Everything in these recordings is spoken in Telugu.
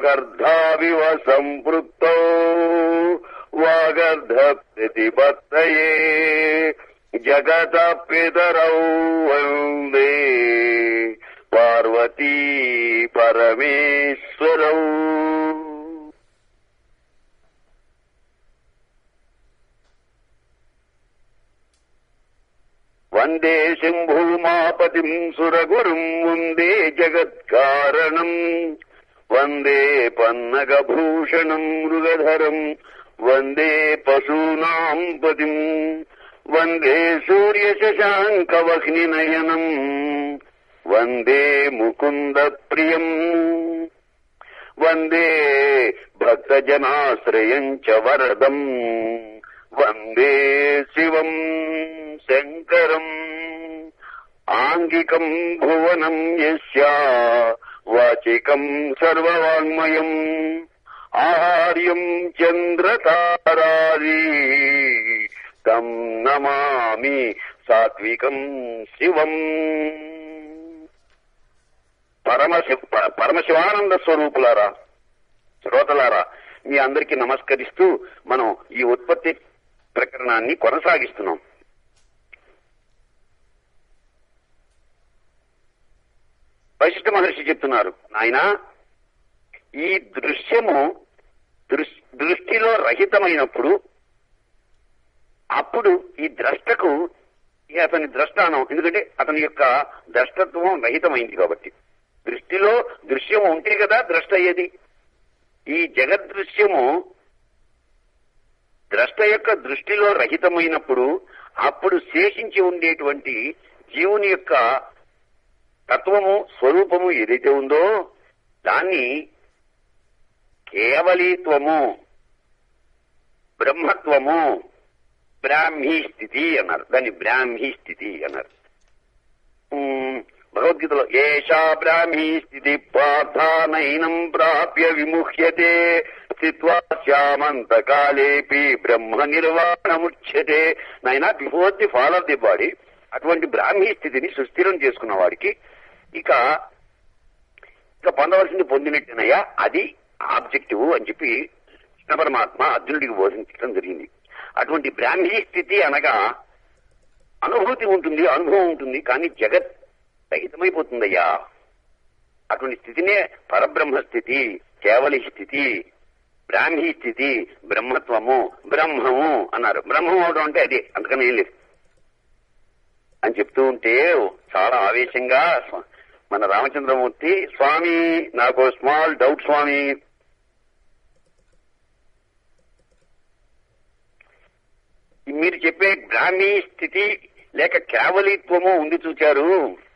వాగర్ధావివ సంపృక్తౌ వాగర్ధ ప్రతిపత్తయే జగత పితరౌ వందే పార్వతీ పరమేశ్వరౌ వందే శంభూమాపతిం సురగురుం వందే జగత్కారణం వందే పన్నగభూషణం మృగధరం వందే పశూనాం పతిం వందే సూర్యశశాంకవహ్నినయనం వందే ముకుంద ప్రియం వందే భక్తజనాశ్రయం చ వరదం వందే శివం శంకరం ఆంగికం భువనం యస్యా వాచికం సర్వవాङ्మయం ఆహార్యం చంద్రతారాది తం నమామి సాత్వికం శివం పరమశివ ప- పరమశివానంద స్వరూపులారా శ్రోతలారా మీ అందరికీ నమస్కరిస్తూ మనం ఈ ఉత్పత్తి ప్రకరణాన్ని కొనసాగిస్తున్నాం వశిష్ఠ మహర్షి చెప్తున్నారు నాయనా ఈ దృశ్యము దృష్- దృష్టిలో రహితమైనప్పుడు అప్పుడు ఈ ద్రష్టకు ఈ అతని ద్రష్టానం ఎందుకంటే అతని యొక్క ద్రష్టత్వం రహితమైంది కాబట్టి దృష్టిలో దృశ్యం ఉంటే కదా ద్రష్ట అయ్యేది ఈ జగదృశ్యము ద్రష్ట యొక్క దృష్టిలో రహితమైనప్పుడు అప్పుడు శేషించి ఉండేటువంటి జీవుని యొక్క తత్వము స్వరూపము ఏదైతే ఉందో దాన్ని కేవలీత్వము బ్రహ్మత్వము బ్రాహ్మీ స్థితి అన్నారు దాన్ని బ్రాహ్మీ స్థితి అన్నారు ఉమ్, భగవద్గీతలో ఏషా బ్రాహ్మీ స్థితి పార్థానైనం ప్రాప్య విముహ్యతే స్థిత్వా శ్యామంత కాలేపి బ్రహ్మ నిర్వాణముచ్యతే నైనా before the fall of the body అటువంటి బ్రాహ్మీ స్థితిని సుస్థిరం చేసుకున్న వాడికి ఇక ఇక పొందవలసింది పొందినట్టేనయ్యా అది ఆబ్జెక్టివ్ అని చెప్పి కృష్ణ పరమాత్మ అర్జునుడికి బోధించడం జరిగింది అటువంటి బ్రాహ్మీ స్థితి అనగా అనుభూతి ఉంటుంది అనుభవం ఉంటుంది కానీ జగత్ రహితమైపోతుందయ్యా అటువంటి స్థితినే పరబ్రహ్మ స్థితి కేవలి స్థితి బ్రాహ్మీ స్థితి బ్రహ్మత్వము బ్రహ్మము అన్నారు బ్రహ్మం అవడం అంటే అదే అందుకని ఏం లేదు అని చెప్తూ ఉంటే చాలా ఆవేశంగా స్వ- మన రామచంద్రమూర్తి స్వామి నాకు స్మాల్ డౌట్ స్వామి మీరు చెప్పే బ్రాహ్మీ స్థితి లేక కేవలీత్వము ఉంది చూచారు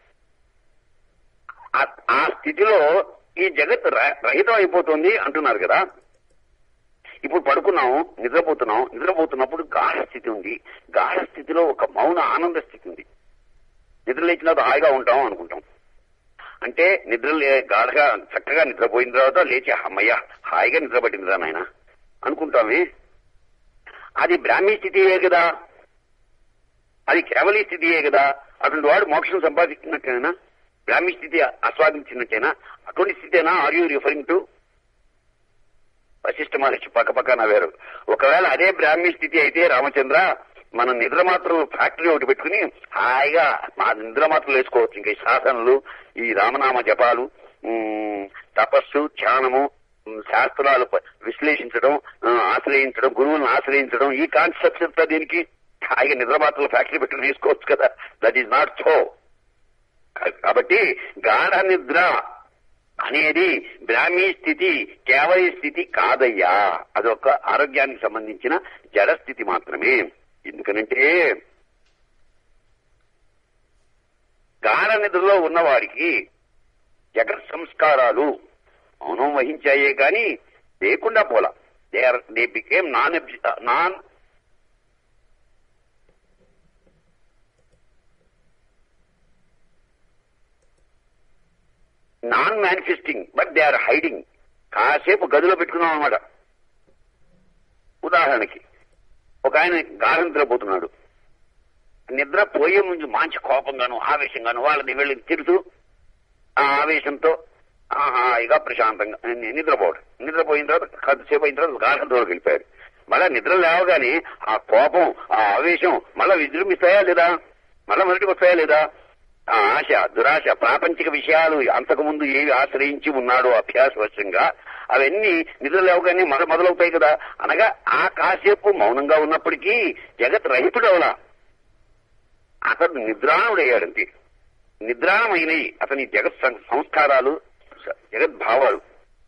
ఆ- ఆ స్థితిలో ఈ జగత్ ర- రహితం అయిపోతుంది అంటున్నారు కదా ఇప్పుడు పడుకున్నాం నిద్రపోతున్నాం నిద్రపోతున్నప్పుడు గాఢ స్థితి ఉంది గాఢ స్థితిలో ఒక మౌన ఆనంద స్థితి ఉంది నిద్ర లేచినప్పుడు హాయిగా ఉంటాం అనుకుంటాం అంటే నిద్ర లే- గాఢగా చక్కగా నిద్రపోయిన తర్వాత లేచి అమ్మయ్య హాయిగా నిద్రపట్టిందిరా నాయన అనుకుంటామే అది బ్రాహ్మీ స్థితియే కదా అది కేవలీ స్థితియే కదా అటువంటి వాడు మోక్షం సంపాదించినట్టేనా బ్రాహ్మీ స్థితి ఆస్వాదించినట్టేనా అటువంటి స్థితేనా are you referring to Vasishta Maharshi పక్క పక్క నవ్వారు ఒకవేళ అదే బ్రాహ్మీ స్థితి అయితే రామచంద్ర మనం నిద్ర మాత్రం ఫ్యాక్టరీ ఒకటి పెట్టుకుని హాయిగా మా నిద్ర మాత్రం వేసుకోవచ్చు ఇంకా ఈ సాధనలు ఈ రామనామ జపాలు ఉమ్, తపస్సు ధ్యానము ఉమ్, శాస్త్రాలు ప- విశ్లేషించడం ఆ, ఆశ్రయించడం గురువులను ఆశ్రయించడం ఈ కాన్సెప్ట్స్ అంతా దీనికి హాయిగా నిద్ర మాత్రం ఫ్యాక్టరీ పెట్టుకుని వేసుకోవచ్చు కదా దట్ ఈస్ నాట్ సో కాబట్టి గాఢ నిద్ర అనేది బ్రాహ్మీ స్థితి కేవల స్థితి కాదయ్యా అదొక ఆరోగ్యానికి సంబంధించిన జడ స్థితి మాత్రమే ఎందుకనంటే గాఢ నిద్రలో ఉన్నవాడికి జగత్ సంస్కారాలు మౌనం వహించాయే కానీ లేకుండా పోలా they are they became non non non manifesting but they are hiding కాసేపు గదిలో పెట్టుకున్నాం అనమాట ఉదాహరణకి ఒక ఆయన గాఢ నిద్రపోతున్నాడు నిద్ర పోయే ముందు మంచి కోపంగాను ఆవేశంగాను వాళ్ళని వెళ్ళి తిడుతూ ఆ ఆవేశంతో హాయిగా ప్రశాంతంగా ని- నిద్రపోవడం నిద్రపోయిన తర్వాత కొద్దిసేపు అయిన తర్వాత గాఢంలోకి వెళ్ళిపోయాడు మళ్ళా నిద్ర లేవగానే ఆ కోపం ఆ ఆవేశం మళ్ళా విజృంభిస్తాయా లేదా మళ్ళా మొదటికి వస్తాయా లేదా ఆ ఆశ దురాశ ప్రాపంచిక విషయాలు అంతకుముందు ఏవి ఆశ్రయించి ఉన్నాడో అభ్యాసవశంగా అవన్నీ నిద్ర లేవగానే మొద మొదలవుతాయి కదా అనగా ఆ కాసేపు మౌనంగా ఉన్నప్పటికీ జగత్ రహితుడవలా అతడు నిద్రాణుడయ్యాడంతే నిద్రాణమైనవి అతని జగత్ సం- సంస్కారాలు స- జగద్భావాలు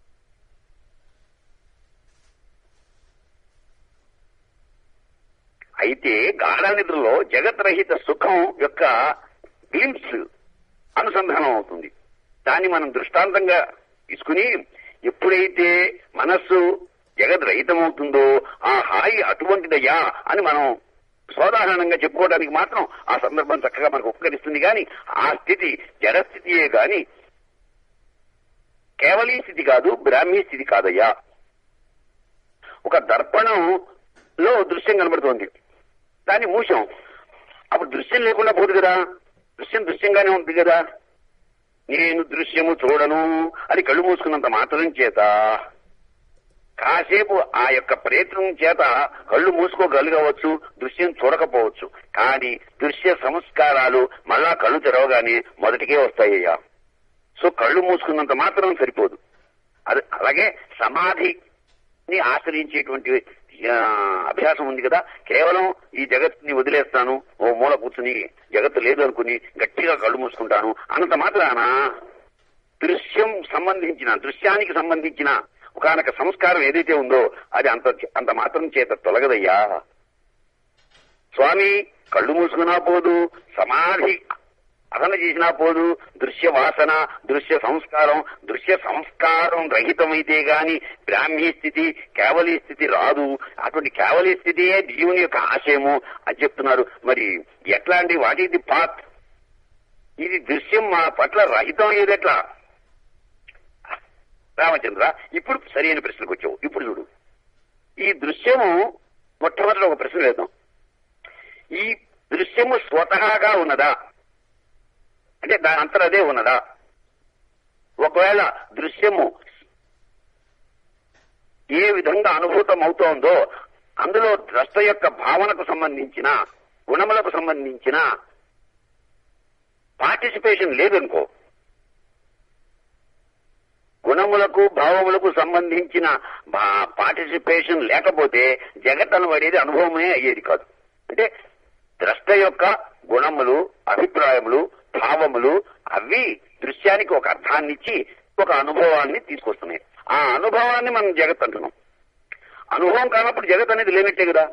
అయితే గాఢ నిద్రలో జగత్ రహిత సుఖం యొక్క గ్లింప్స్ అనుసంధానం అవుతుంది దాన్ని మనం దృష్టాంతంగా తీసుకుని ఎప్పుడైతే మనస్సు జగద్ రహితమవుతుందో ఆ హాయి అటువంటిదయ్యా అని మనం సోదాహరణంగా చెప్పుకోవడానికి మాత్రం ఆ సందర్భం చక్కగా మనకు ఉపకరిస్తుంది కానీ ఆ స్థితి జడస్థితియే గాని కేవలీ స్థితి కాదు బ్రాహ్మీ స్థితి కాదయ్యా ఒక దర్పణంలో దృశ్యం కనబడుతోంది దాన్ని మూసాం అప్పుడు దృశ్యం లేకుండా పోదు కదా దృశ్యం దృశ్యంగానే ఉంది కదా నేను దృశ్యము చూడను అని కళ్ళు మూసుకున్నంత మాత్రం చేత కాసేపు ఆ యొక్క ప్రయత్నం చేత కళ్ళు మూసుకోగలగవచ్చు దృశ్యం చూడకపోవచ్చు కానీ దృశ్య సంస్కారాలు మళ్ళా కళ్ళు తెరవగానే మొదటికే వస్తాయ్యా సో కళ్ళు మూసుకున్నంత మాత్రం సరిపోదు అది అలాగే సమాధిని ఆశ్రయించేటువంటి ఆ, అభ్యాసం ఉంది కదా కేవలం ఈ జగత్ని వదిలేస్తాను ఓ మూల కూర్చుని జగత్తు లేదు అనుకుని గట్టిగా కళ్ళు మూసుకుంటాను అనంత మాత్రాన దృశ్యం సంబంధించిన దృశ్యానికి సంబంధించిన ఒకనొక సంస్కారం ఏదైతే ఉందో అది అంత అంత మాత్రం చేత తొలగదయ్యా స్వామి కళ్ళు మూసుకున్నా పోదు సమాధి అసన చేసినా పోదు దృశ్య వాసన దృశ్య సంస్కారం దృశ్య సంస్కారం రహితమైతే గాని బ్రాహ్మీ స్థితి కేవలీ స్థితి రాదు అటువంటి కేవలీ స్థితియే జీవుని యొక్క ఆశయము అని చెప్తున్నారు మరి ఎట్లాంటి వాట్ ఈస్ ది పాత్ ఇది దృశ్యం మా పట్ల రహితం అయ్యేది ఎట్లా రామచంద్ర ఇప్పుడు సరైన ప్రశ్నకు వచ్చావు ఇప్పుడు చూడు ఈ దృశ్యము మొట్టమొదటి ఒక ప్రశ్న వేద్దాం ఈ దృశ్యము స్వతహాగా ఉన్నదా అంటే దాని అంతరం అదే ఉన్నదా ఒకవేళ దృశ్యము ఏ విధంగా అనుభూతం అవుతోందో అందులో ద్రష్ట యొక్క భావనకు సంబంధించిన గుణములకు సంబంధించిన పార్టిసిపేషన్ లేదనుకో గుణములకు భావములకు సంబంధించిన పార్టిసిపేషన్ లేకపోతే జగత్ అనబడేది అనుభవమే అయ్యేది కాదు అంటే ద్రష్ట యొక్క గుణములు అభిప్రాయములు భావములు అవి దృశ్యానికి ఒక అర్థాన్ని ఇచ్చి ఒక అనుభవాన్ని తీసుకొస్తున్నాయి ఆ అనుభవాన్ని మనం జగత్ అంటున్నాం అనుభవం కానప్పుడు జగత్ అనేది లేనట్టే కదా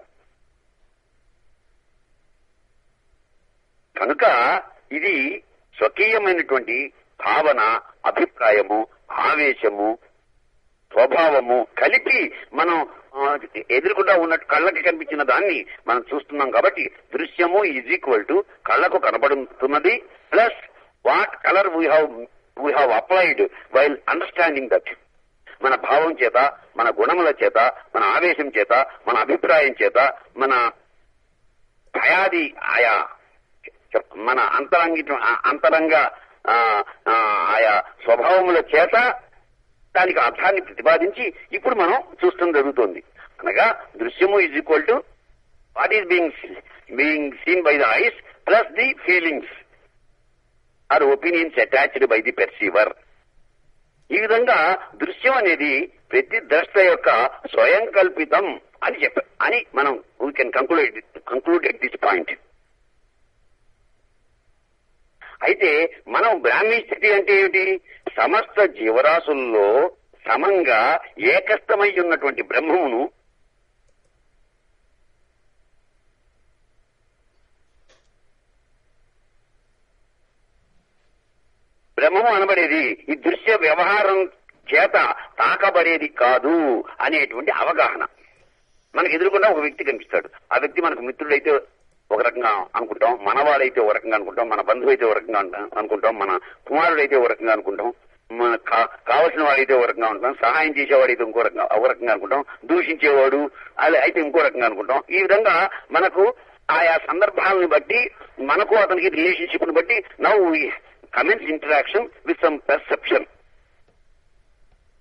కనుక ఇది స్వకీయమైనటువంటి భావన అభిప్రాయము ఆవేశము స్వభావము కలిపి మనం ఆ, ఎదురుకుండా ఉన్నట్టు కళ్ళకి కనిపించిన దాన్ని మనం చూస్తున్నాం కాబట్టి దృశ్యము ఈజ్ ఈక్వల్ టు కళ్ళకు కనబడుతున్నది plus what colour we have we have applied while understanding that మన భావం చేత మన గుణముల చేత మన ఆవేశం చేత మన అభిప్రాయం చేత మన భయాది ఆయా చెప్- మన అంతరంగి అంతరంగ ఆ, ఆ, ఆయా స్వభావముల చేత దానికి అర్థాన్ని ప్రతిపాదించి ఇప్పుడు మనం చూడటం జరుగుతోంది అనగా దృశ్యము is equal to what is being being seen by the eyes plus the feelings or opinions attached by the perceiver ఈ విధంగా దృశ్యం అనేది ప్రతి ద్రష్ట యొక్క స్వయం కల్పితం అని చెప్ప అని మనం we can conclude conclude at this point అయితే మనం బ్రాహ్మీ స్థితి అంటే ఏమిటి సమస్త జీవరాశుల్లో సమంగా ఏకస్థమై ఉన్నటువంటి బ్రహ్మమును బ్రహ్మము అనబడేది ఈ దృశ్య వ్యవహారం చేత తాకబడేది కాదు అనేటువంటి అవగాహన మనకు ఎదురుకుండా ఒక వ్యక్తి కనిపిస్తాడు ఆ వ్యక్తి మనకు మిత్రుడైతే ఒక రకంగా అనుకుంటాం మనవాడైతే ఒక రకంగా అనుకుంటాం మన బంధువు అయితే ఒక రకంగా అంట- అనుకుంటాం మన కుమారుడైతే ఒక రకంగా అనుకుంటాం మన కా- కావలసిన వాడైతే ఒక రకంగా అనుకుంటాం సహాయం చేసేవాడైతే ఇంకో రకంగా ఒక రకంగా అనుకుంటాం దూషించేవాడు అలా అయితే ఇంకో రకంగా అనుకుంటాం ఈ విధంగా మనకు ఆయా సందర్భాలను బట్టి మనకు అతనికి రిలేషన్షిప్ ని బట్టి now comments interaction with some perception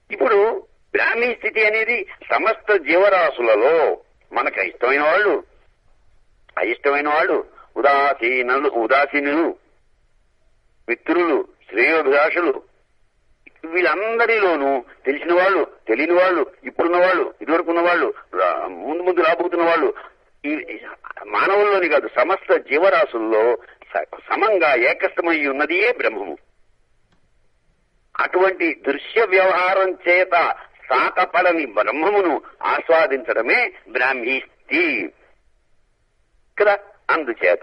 ఇప్పుడు బ్రాహ్మీ స్థితి అనేది సమస్త జీవరాశులలో మనకు ఇష్టమైన వాళ్ళు అయిష్టమైన వాళ్ళు ఉదాసీనులు ఉదాసీనులు మిత్రులు శ్రేయోభిలాషులు వీళ్ళందరిలోనూ తెలిసిన వాళ్ళు తెలియని వాళ్ళు ఇప్పుడున్న వాళ్ళు ఇదివరకు ఉన్న వాళ్ళు రా- ముందు ముందు రాబోతున్న వాళ్ళు ఈ మానవుల్లోని కాదు సమస్త జీవరాశుల్లో స- సమంగా ఏకస్థమై ఉన్నదియే బ్రహ్మము అటువంటి దృశ్య వ్యవహారం చేత సాకపడని బ్రహ్మమును ఆస్వాదించడమే బ్రాహ్మీస్తి కదా అందుచేత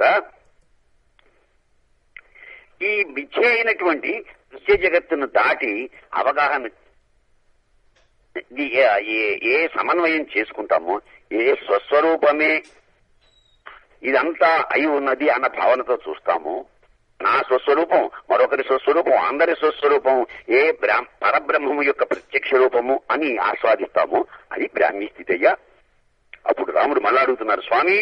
ఈ మిథ్య అయినటువంటి దృశ్య జగత్తును దాటి అవగాహన ఇది ఏ- ఏ- ఏ సమన్వయం చేసుకుంటామో ఏ స్వస్వరూపమే ఇదంతా అయి ఉన్నది అన్న భావనతో చూస్తాము నా స్వస్వరూపం మరొకరి స్వస్వరూపం అందరి స్వస్వరూపం ఏ బ్రాహ్మ పరబ్రహ్మము యొక్క ప్రత్యక్ష రూపము అని ఆస్వాదిస్తాము అది బ్రాహ్మీ స్థితి అయ్యా అప్పుడు రాముడు మళ్ళా అడుగుతున్నారు స్వామి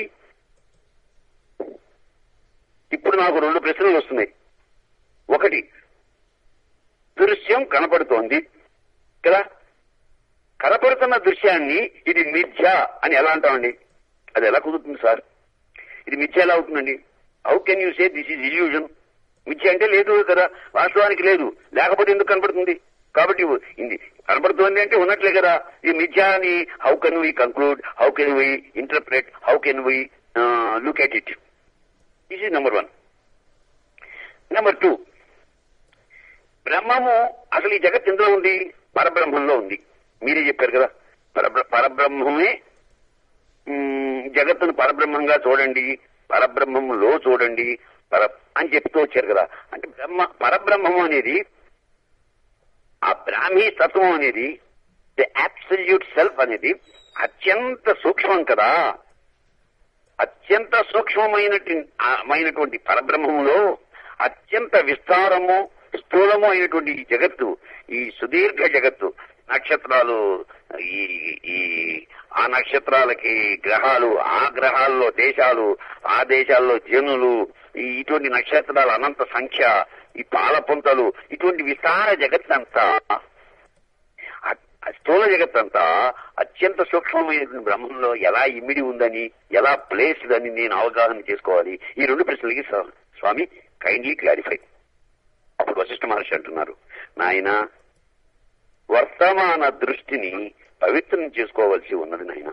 ఇప్పుడు నాకు రెండు ప్రశ్నలు వస్తున్నాయి ఒకటి దృశ్యం కనపడుతోంది కదా కనపడుతున్న దృశ్యాన్ని ఇది మిథ్య అని ఎలా అంటామండి అది ఎలా కుదురుతుంది సార్ ఇది మిథ్య ఎలా అవుతుందండి how can you say this is illusion మిథ్య అంటే లేదు కదా వాస్తవానికి లేదు లేకపోతే ఎందుకు కనపడుతుంది కాబట్టి ఇది కనపడుతుంది అంటే ఉన్నట్లే కదా ఈ మిథ్య అని how can we conclude how can we interpret how can we look at it this is number one number two బ్రహ్మము అసలు ఈ జగత్ ఎందులో ఉంది పరబ్రహ్మంలో ఉంది మీరే చెప్పారు కదా పరబ్ర పరబ్రహ్మమే మ్, జగత్తును పరబ్రహ్మంగా చూడండి పరబ్రహ్మంలో చూడండి పర అని చెప్తూ వచ్చారు కదా అంటే బ్రహ్మ పరబ్రహ్మము అనేది ఆ బ్రాహ్మీ తత్వం అనేది ది అబ్సల్యూట్ సెల్ఫ్ అనేది అత్యంత సూక్ష్మం కదా అత్యంత సూక్ష్మమైనటువంటి పరబ్రహ్మములో అత్యంత విస్తారము స్థూలము అయినటువంటి ఈ జగత్తు ఈ సుదీర్ఘ జగత్తు నక్షత్రాలు ఈ ఈ ఆ నక్షత్రాలకి గ్రహాలు ఆ గ్రహాల్లో దేశాలు ఆ దేశాల్లో జనులు ఈ ఇటువంటి నక్షత్రాల అనంత సంఖ్య ఈ పాలపుంతలు ఇటువంటి విస్తార జగత్తంతా ఆ- ఆ స్థూల జగత్తంతా అత్యంత సూక్ష్మమైనటువంటి బ్రహ్మంలో ఎలా ఇమిడి ఉందని ఎలా ప్లేస్డ్ అని నేను అవగాహన చేసుకోవాలి ఈ రెండు ప్రశ్నలకి స్వా- స్వామి కైండ్లీ క్లారిఫై అప్పుడు వశిష్ఠ మహర్షి అంటున్నారు నాయన వర్తమాన దృష్టిని పవిత్రం చేసుకోవలసి ఉన్నది నాయన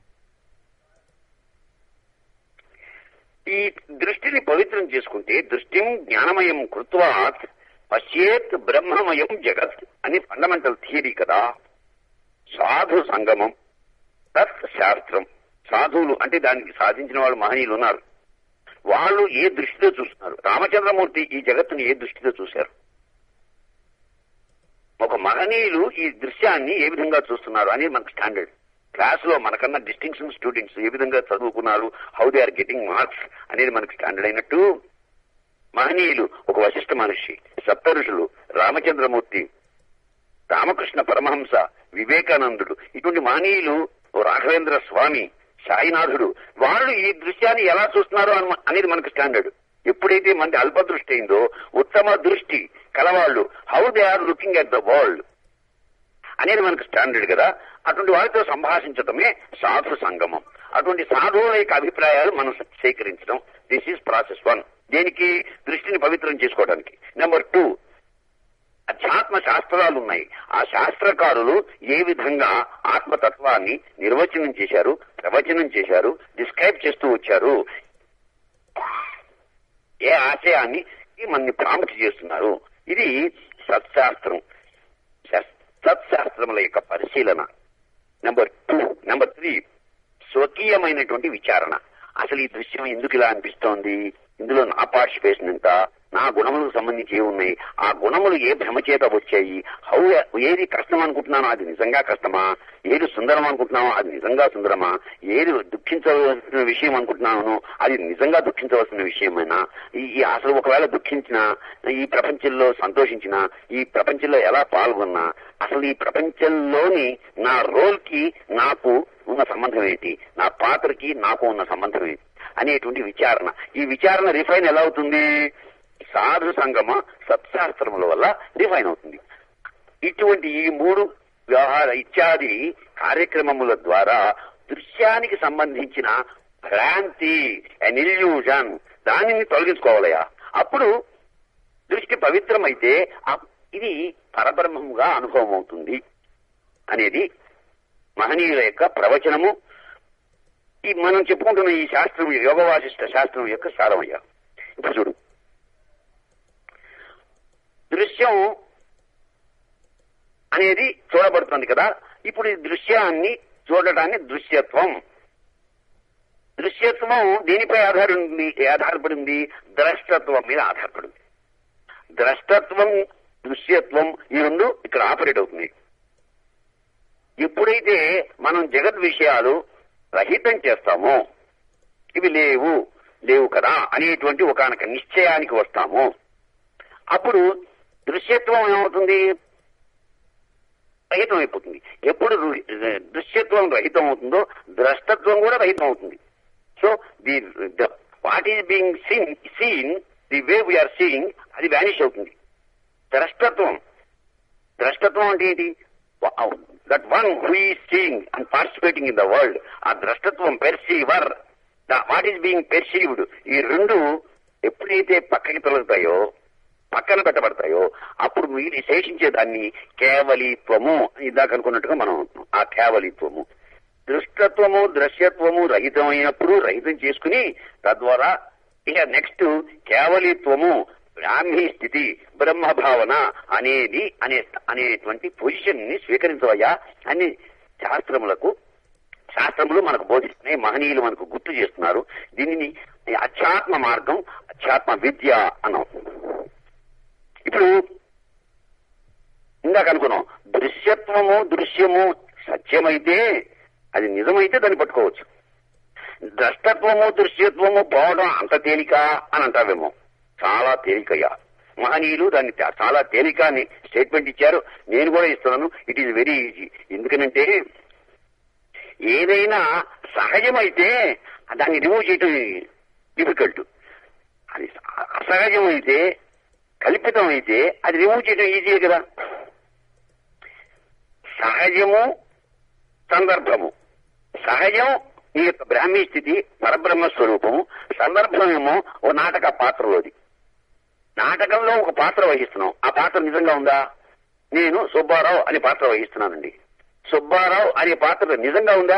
ఈ దృష్టిని పవిత్రం చేసుకుంటే దృష్టిం జ్ఞానమయం కృత్వా పశ్చేత్ బ్రహ్మమయం జగత్ అని ఫండమెంటల్ థియరీ కదా సాధు సంగమం తత్ శాస్త్రం సాధువులు అంటే దానికి సాధించిన వాళ్ళు మహనీయులు ఉన్నారు వాళ్ళు ఏ దృష్టితో చూస్తున్నారు రామచంద్రమూర్తి ఈ జగత్తుని ఏ దృష్టితో చూశారు ఒక మహనీయులు ఈ దృశ్యాన్ని ఏ విధంగా చూస్తున్నారు అనేది మనకు స్టాండర్డ్ క్లాస్ లో మనకన్నా డిస్టింక్షన్ స్టూడెంట్స్ ఏ విధంగా చదువుకున్నారు how they are getting marks అనేది మనకు స్టాండర్డ్ అయినట్టు మహనీయులు ఒక వశిష్ఠ మహర్షి సప్తఋషులు రామచంద్రమూర్తి రామకృష్ణ పరమహంస వివేకానందుడు ఇటువంటి మహనీయులు ఓ రాఘవేంద్ర స్వామి సాయినాథుడు వాళ్ళు ఈ దృశ్యాన్ని ఎలా చూస్తున్నారు అన్న- అనేది మనకు స్టాండర్డ్ ఎప్పుడైతే మనకి అల్ప దృష్టి అయిందో ఉత్తమ దృష్టి కలవాళ్ళు how they are looking at the world అనేది మనకు స్టాండర్డ్ కదా అటువంటి వారితో సంభాషించటమే సాధు సంగమం అటువంటి సాధువుల యొక్క అభిప్రాయాలు మనం సేకరించడం దిస్ ఈజ్ ప్రాసెస్ వన్ దేనికి దృష్టిని పవిత్రం చేసుకోవడానికి నెంబర్ టూ అధ్యాత్మ శాస్త్రాలు ఉన్నాయి ఆ శాస్త్రకారులు ఏ విధంగా ఆత్మతత్వాన్ని నిర్వచనం చేశారు ప్రవచనం చేశారు డిస్క్రైబ్ చేస్తూ వచ్చారు ఏ ఆశయాన్ని మనని ప్రాముఖ్య చేస్తున్నారు ఇది సత్శాస్త్రం శస్- సత్శాస్త్రముల యొక్క పరిశీలన నెంబర్ టూ నెంబర్ త్రీ స్వకీయమైనటువంటి విచారణ అసలు ఈ దృశ్యం ఎందుకు ఇలా అనిపిస్తోంది ఇందులో నా పార్టిసిపేషన్ ఎంత నా గుణములకు సంబంధించి ఏ ఉన్నాయి ఆ గుణములు ఏ భ్రమ చేత వచ్చాయి హౌ ఏది కష్టం అనుకుంటున్నానో అది నిజంగా కష్టమా ఏది సుందరం అనుకుంటున్నానో అది నిజంగా సుందరమా ఏది దుఃఖించవలసిన విషయం అనుకుంటున్నానో అది నిజంగా దుఃఖించవలసిన విషయమేనా ఈ ఈ అసలు ఒకవేళ దుఃఖించినా ఈ ప్రపంచంలో సంతోషించినా ఈ ప్రపంచంలో ఎలా పాల్గొన్నా అసలు ఈ ప్రపంచంలోని నా రోల్ కి నాకు ఉన్న సంబంధం ఏంటి నా పాత్రకి నాకు ఉన్న సంబంధం ఏంటి అనేటువంటి విచారణ ఈ విచారణ రిఫైన్ ఎలా అవుతుంది సాధు సంగమ సత్శాస్త్రముల వల్ల రిఫైన్ అవుతుంది ఇటువంటి ఈ మూడు వ్యవహార ఇత్యాది కార్యక్రమముల ద్వారా దృశ్యానికి సంబంధించిన భ్రాంతి అన్ ఇల్యూజన్ దానిని తొలగించుకోవాలయా అప్పుడు దృష్టి పవిత్రమైతే ఆ- ఇది పరబ్రహ్మముగా అనుభవం అవుతుంది అనేది మహనీయుల యొక్క ప్రవచనము ఈ మనం చెప్పుకుంటున్న ఈ శాస్త్రం యోగ వాసిష్ట శాస్త్రం యొక్క సారమయ్యా ఇప్పుడు చూడు దృశ్యం అనేది చూడబడుతుంది కదా ఇప్పుడు ఈ దృశ్యాన్ని చూడటాన్ని దృశ్యత్వం దృశ్యత్వం దేనిపై ఆధారపడింది ఆధారపడింది ద్రష్టత్వం మీద ఆధారపడింది ద్రష్టత్వం దృశ్యత్వం ఈ రెండు ఇక్కడ ఆపరేట్ అవుతుంది ఎప్పుడైతే మనం జగత్ విషయాలు రహితం చేస్తామో ఇవి లేవు లేవు కదా అనేటువంటి ఒకనొక నిశ్చయానికి వస్తాము అప్పుడు దృశ్యత్వం ఏమవుతుంది రహితం అయిపోతుంది ఎప్పుడు రు- దృశ్యత్వం రహితం అవుతుందో ద్రష్టత్వం కూడా రహితం అవుతుంది so the what is being seen seen the way we are seeing అది వ్యానిష్ అవుతుంది ద్రష్టత్వం ద్రష్టత్వం అంటే ఏంటి that one who is seeing and participating in the world ఆ ద్రష్టత్వం perceiver what is being perceived ఈ రెండు ఎప్పుడైతే పక్కకి తొలగుతాయో పక్కన పెట్టబడతాయో అప్పుడు మీరు శేషించే దాన్ని కేవలీత్వము ఇందాక అనుకున్నట్టుగా మనం అంటున్నాం. ఆ కేవలీత్వము దృష్టత్వము దృశ్యత్వము రహితమైనప్పుడు రహితం చేసుకుని తద్వారా ఇక నెక్స్ట్ కేవలీత్వము బ్రాహ్మీ స్థితి బ్రహ్మ భావన అనేది అనే అనేటువంటి పొజిషన్ ని స్వీకరించవయ్యా అని శాస్త్రములకు శాస్త్రములు మనకు బోధిస్తున్నాయి మహనీయులు మనకు గుర్తు చేస్తున్నారు దీనిని అధ్యాత్మ మార్గం అధ్యాత్మ విద్య అన్నాం ఇప్పుడు ఇందాక అనుకున్నాం దృశ్యత్వము దృశ్యము సత్యమైతే అది నిజమైతే దాన్ని పట్టుకోవచ్చు ద్రష్టత్వము దృశ్యత్వము పోవడం అంత తేలిక అని అంటావేమో చాలా తేలికయ్యా మహనీయులు దాన్ని చా- చాలా తేలిక అని స్టేట్మెంట్ ఇచ్చారు నేను కూడా ఇస్తున్నాను ఇట్ ఈజ్ వెరీ ఈజీ ఎందుకనంటే ఏదైనా సహజమైతే దాన్ని రిమూవ్ చేయటం డిఫికల్ట్ అది అసహజమైతే కల్పితం అయితే అది రిమూవ్ చేయడం ఈజీ కదా సహజము సందర్భము సహజం ఈ యొక్క బ్రాహ్మీ స్థితి పరబ్రహ్మ స్వరూపము సందర్భమేమో ఓ నాటక పాత్రలోది నాటకంలో ఒక పాత్ర వహిస్తున్నాం ఆ పాత్ర నిజంగా ఉందా నేను సుబ్బారావు అనే పాత్ర వహిస్తున్నానండి సుబ్బారావు అనే పాత్ర నిజంగా ఉందా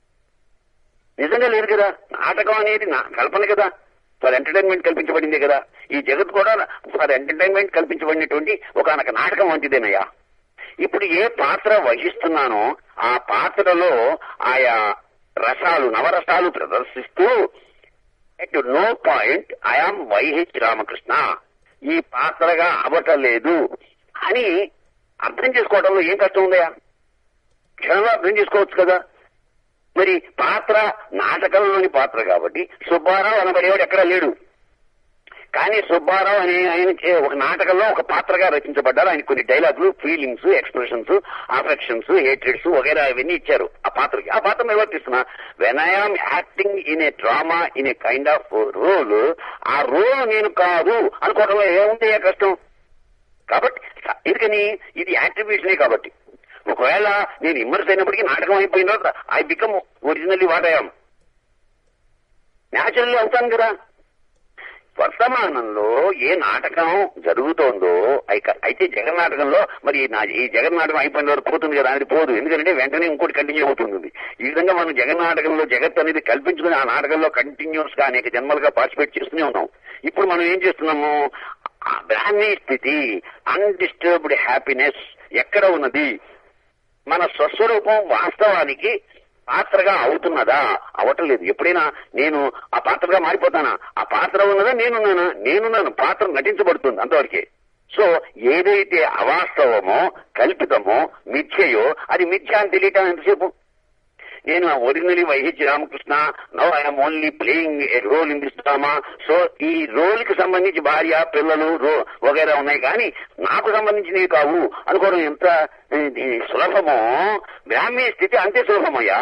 నిజంగా లేదు కదా నాటకం అనేది నా కల్పన కదా ఫర్ ఎంటర్టైన్మెంట్ కల్పించబడిందే కదా ఈ జగత్ కూడా ఫర్ ఎంటర్టైన్మెంట్ కల్పించబడినటువంటి ఒక నాటకం వంటిదేనయ్యా ఇప్పుడు ఏ పాత్ర వహిస్తున్నానో ఆ పాత్రలో ఆయా రసాలు నవరసాలు ప్రదర్శిస్తూ at no point I am Y H Ramakrishna ఈ పాత్రగా అవటలేదు అని అర్థం చేసుకోవడంలో ఏం కష్టం ఉందయా క్షణంలో అర్థం చేసుకోవచ్చు కదా మరి పాత్ర నాటకంలోని పాత్ర కాబట్టి సుబ్బారావు అనబడేవాడు ఎక్కడా లేడు కానీ సుబ్బారావు అనే ఆయన చే- ఒక నాటకంలో ఒక పాత్రగా రచించబడ్డారు ఆయన కొన్ని డైలాగులు ఫీలింగ్స్ ఎక్స్ప్రెషన్స్ అఫెక్షన్స్ హేట్రెడ్స్ వగైరా ఇవన్నీ ఇచ్చారు ఆ పాత్రకి ఆ పాత్ర నిర్వర్తిస్తున్నా when I am acting in a drama in a kind of role ఆ రోల్ నేను కాదు అనుకోవడంలో ఏముంది ఏ కష్టం కాబట్టి స- ఎందుకని ఇది యాట్రిబ్యూషనే కాబట్టి ఒకవేళ నేను ఇమ్మర్స్ అయినప్పటికీ నాటకం అయిపోయిన తర్వాత I become originally what I am naturally అవుతాను కదా వర్తమానంలో ఏ నాటకం జరుగుతోందో ఐక- అయితే జగన్ నాటకంలో మరి నా ఈ జగన్ నాటకం అయిపోయిన వరకు పోతుంది కదా అది పోదు ఎందుకంటే వెంటనే ఇంకోటి కంటిన్యూ అవుతుంది ఈ విధంగా మనం జగన్ నాటకంలో జగత్ అనేది కల్పించుకుని ఆ నాటకంలో కంటిన్యూస్ గా అనేక జన్మలుగా పార్టిసిపేట్ చేస్తూనే ఉన్నాం ఇప్పుడు మనం ఏం చేస్తున్నాము ఆ బ్రాహ్మీ స్థితి అన్డిస్టర్బ్డ్ హ్యాపీనెస్ ఎక్కడ ఉన్నది మన స్వస్వరూపం వాస్తవానికి పాత్రగా అవుతున్నదా అవటం లేదు ఎప్పుడైనా నేను ఆ పాత్రగా మారిపోతానా ఆ పాత్ర ఉన్నదా నేనున్నానా నేనున్నాను పాత్ర నటించబడుతుంది అంతవరకే సో ఏదైతే అవాస్తవమో కల్పితమో మిథ్యయో అది మిథ్య అని తెలియటం ఎంతసేపు నేను originally Y H Ramakrishna no I am only playing a role in this drama so ఈ రోల్ కి సంబంధించి భార్య పిల్లలు రో వగైరా ఉన్నాయి కానీ నాకు సంబంధించినవి కావు అనుకోవడం ఎంత ఇది సులభమో బ్రాహ్మీ స్థితి అంతే సులభమయ్యా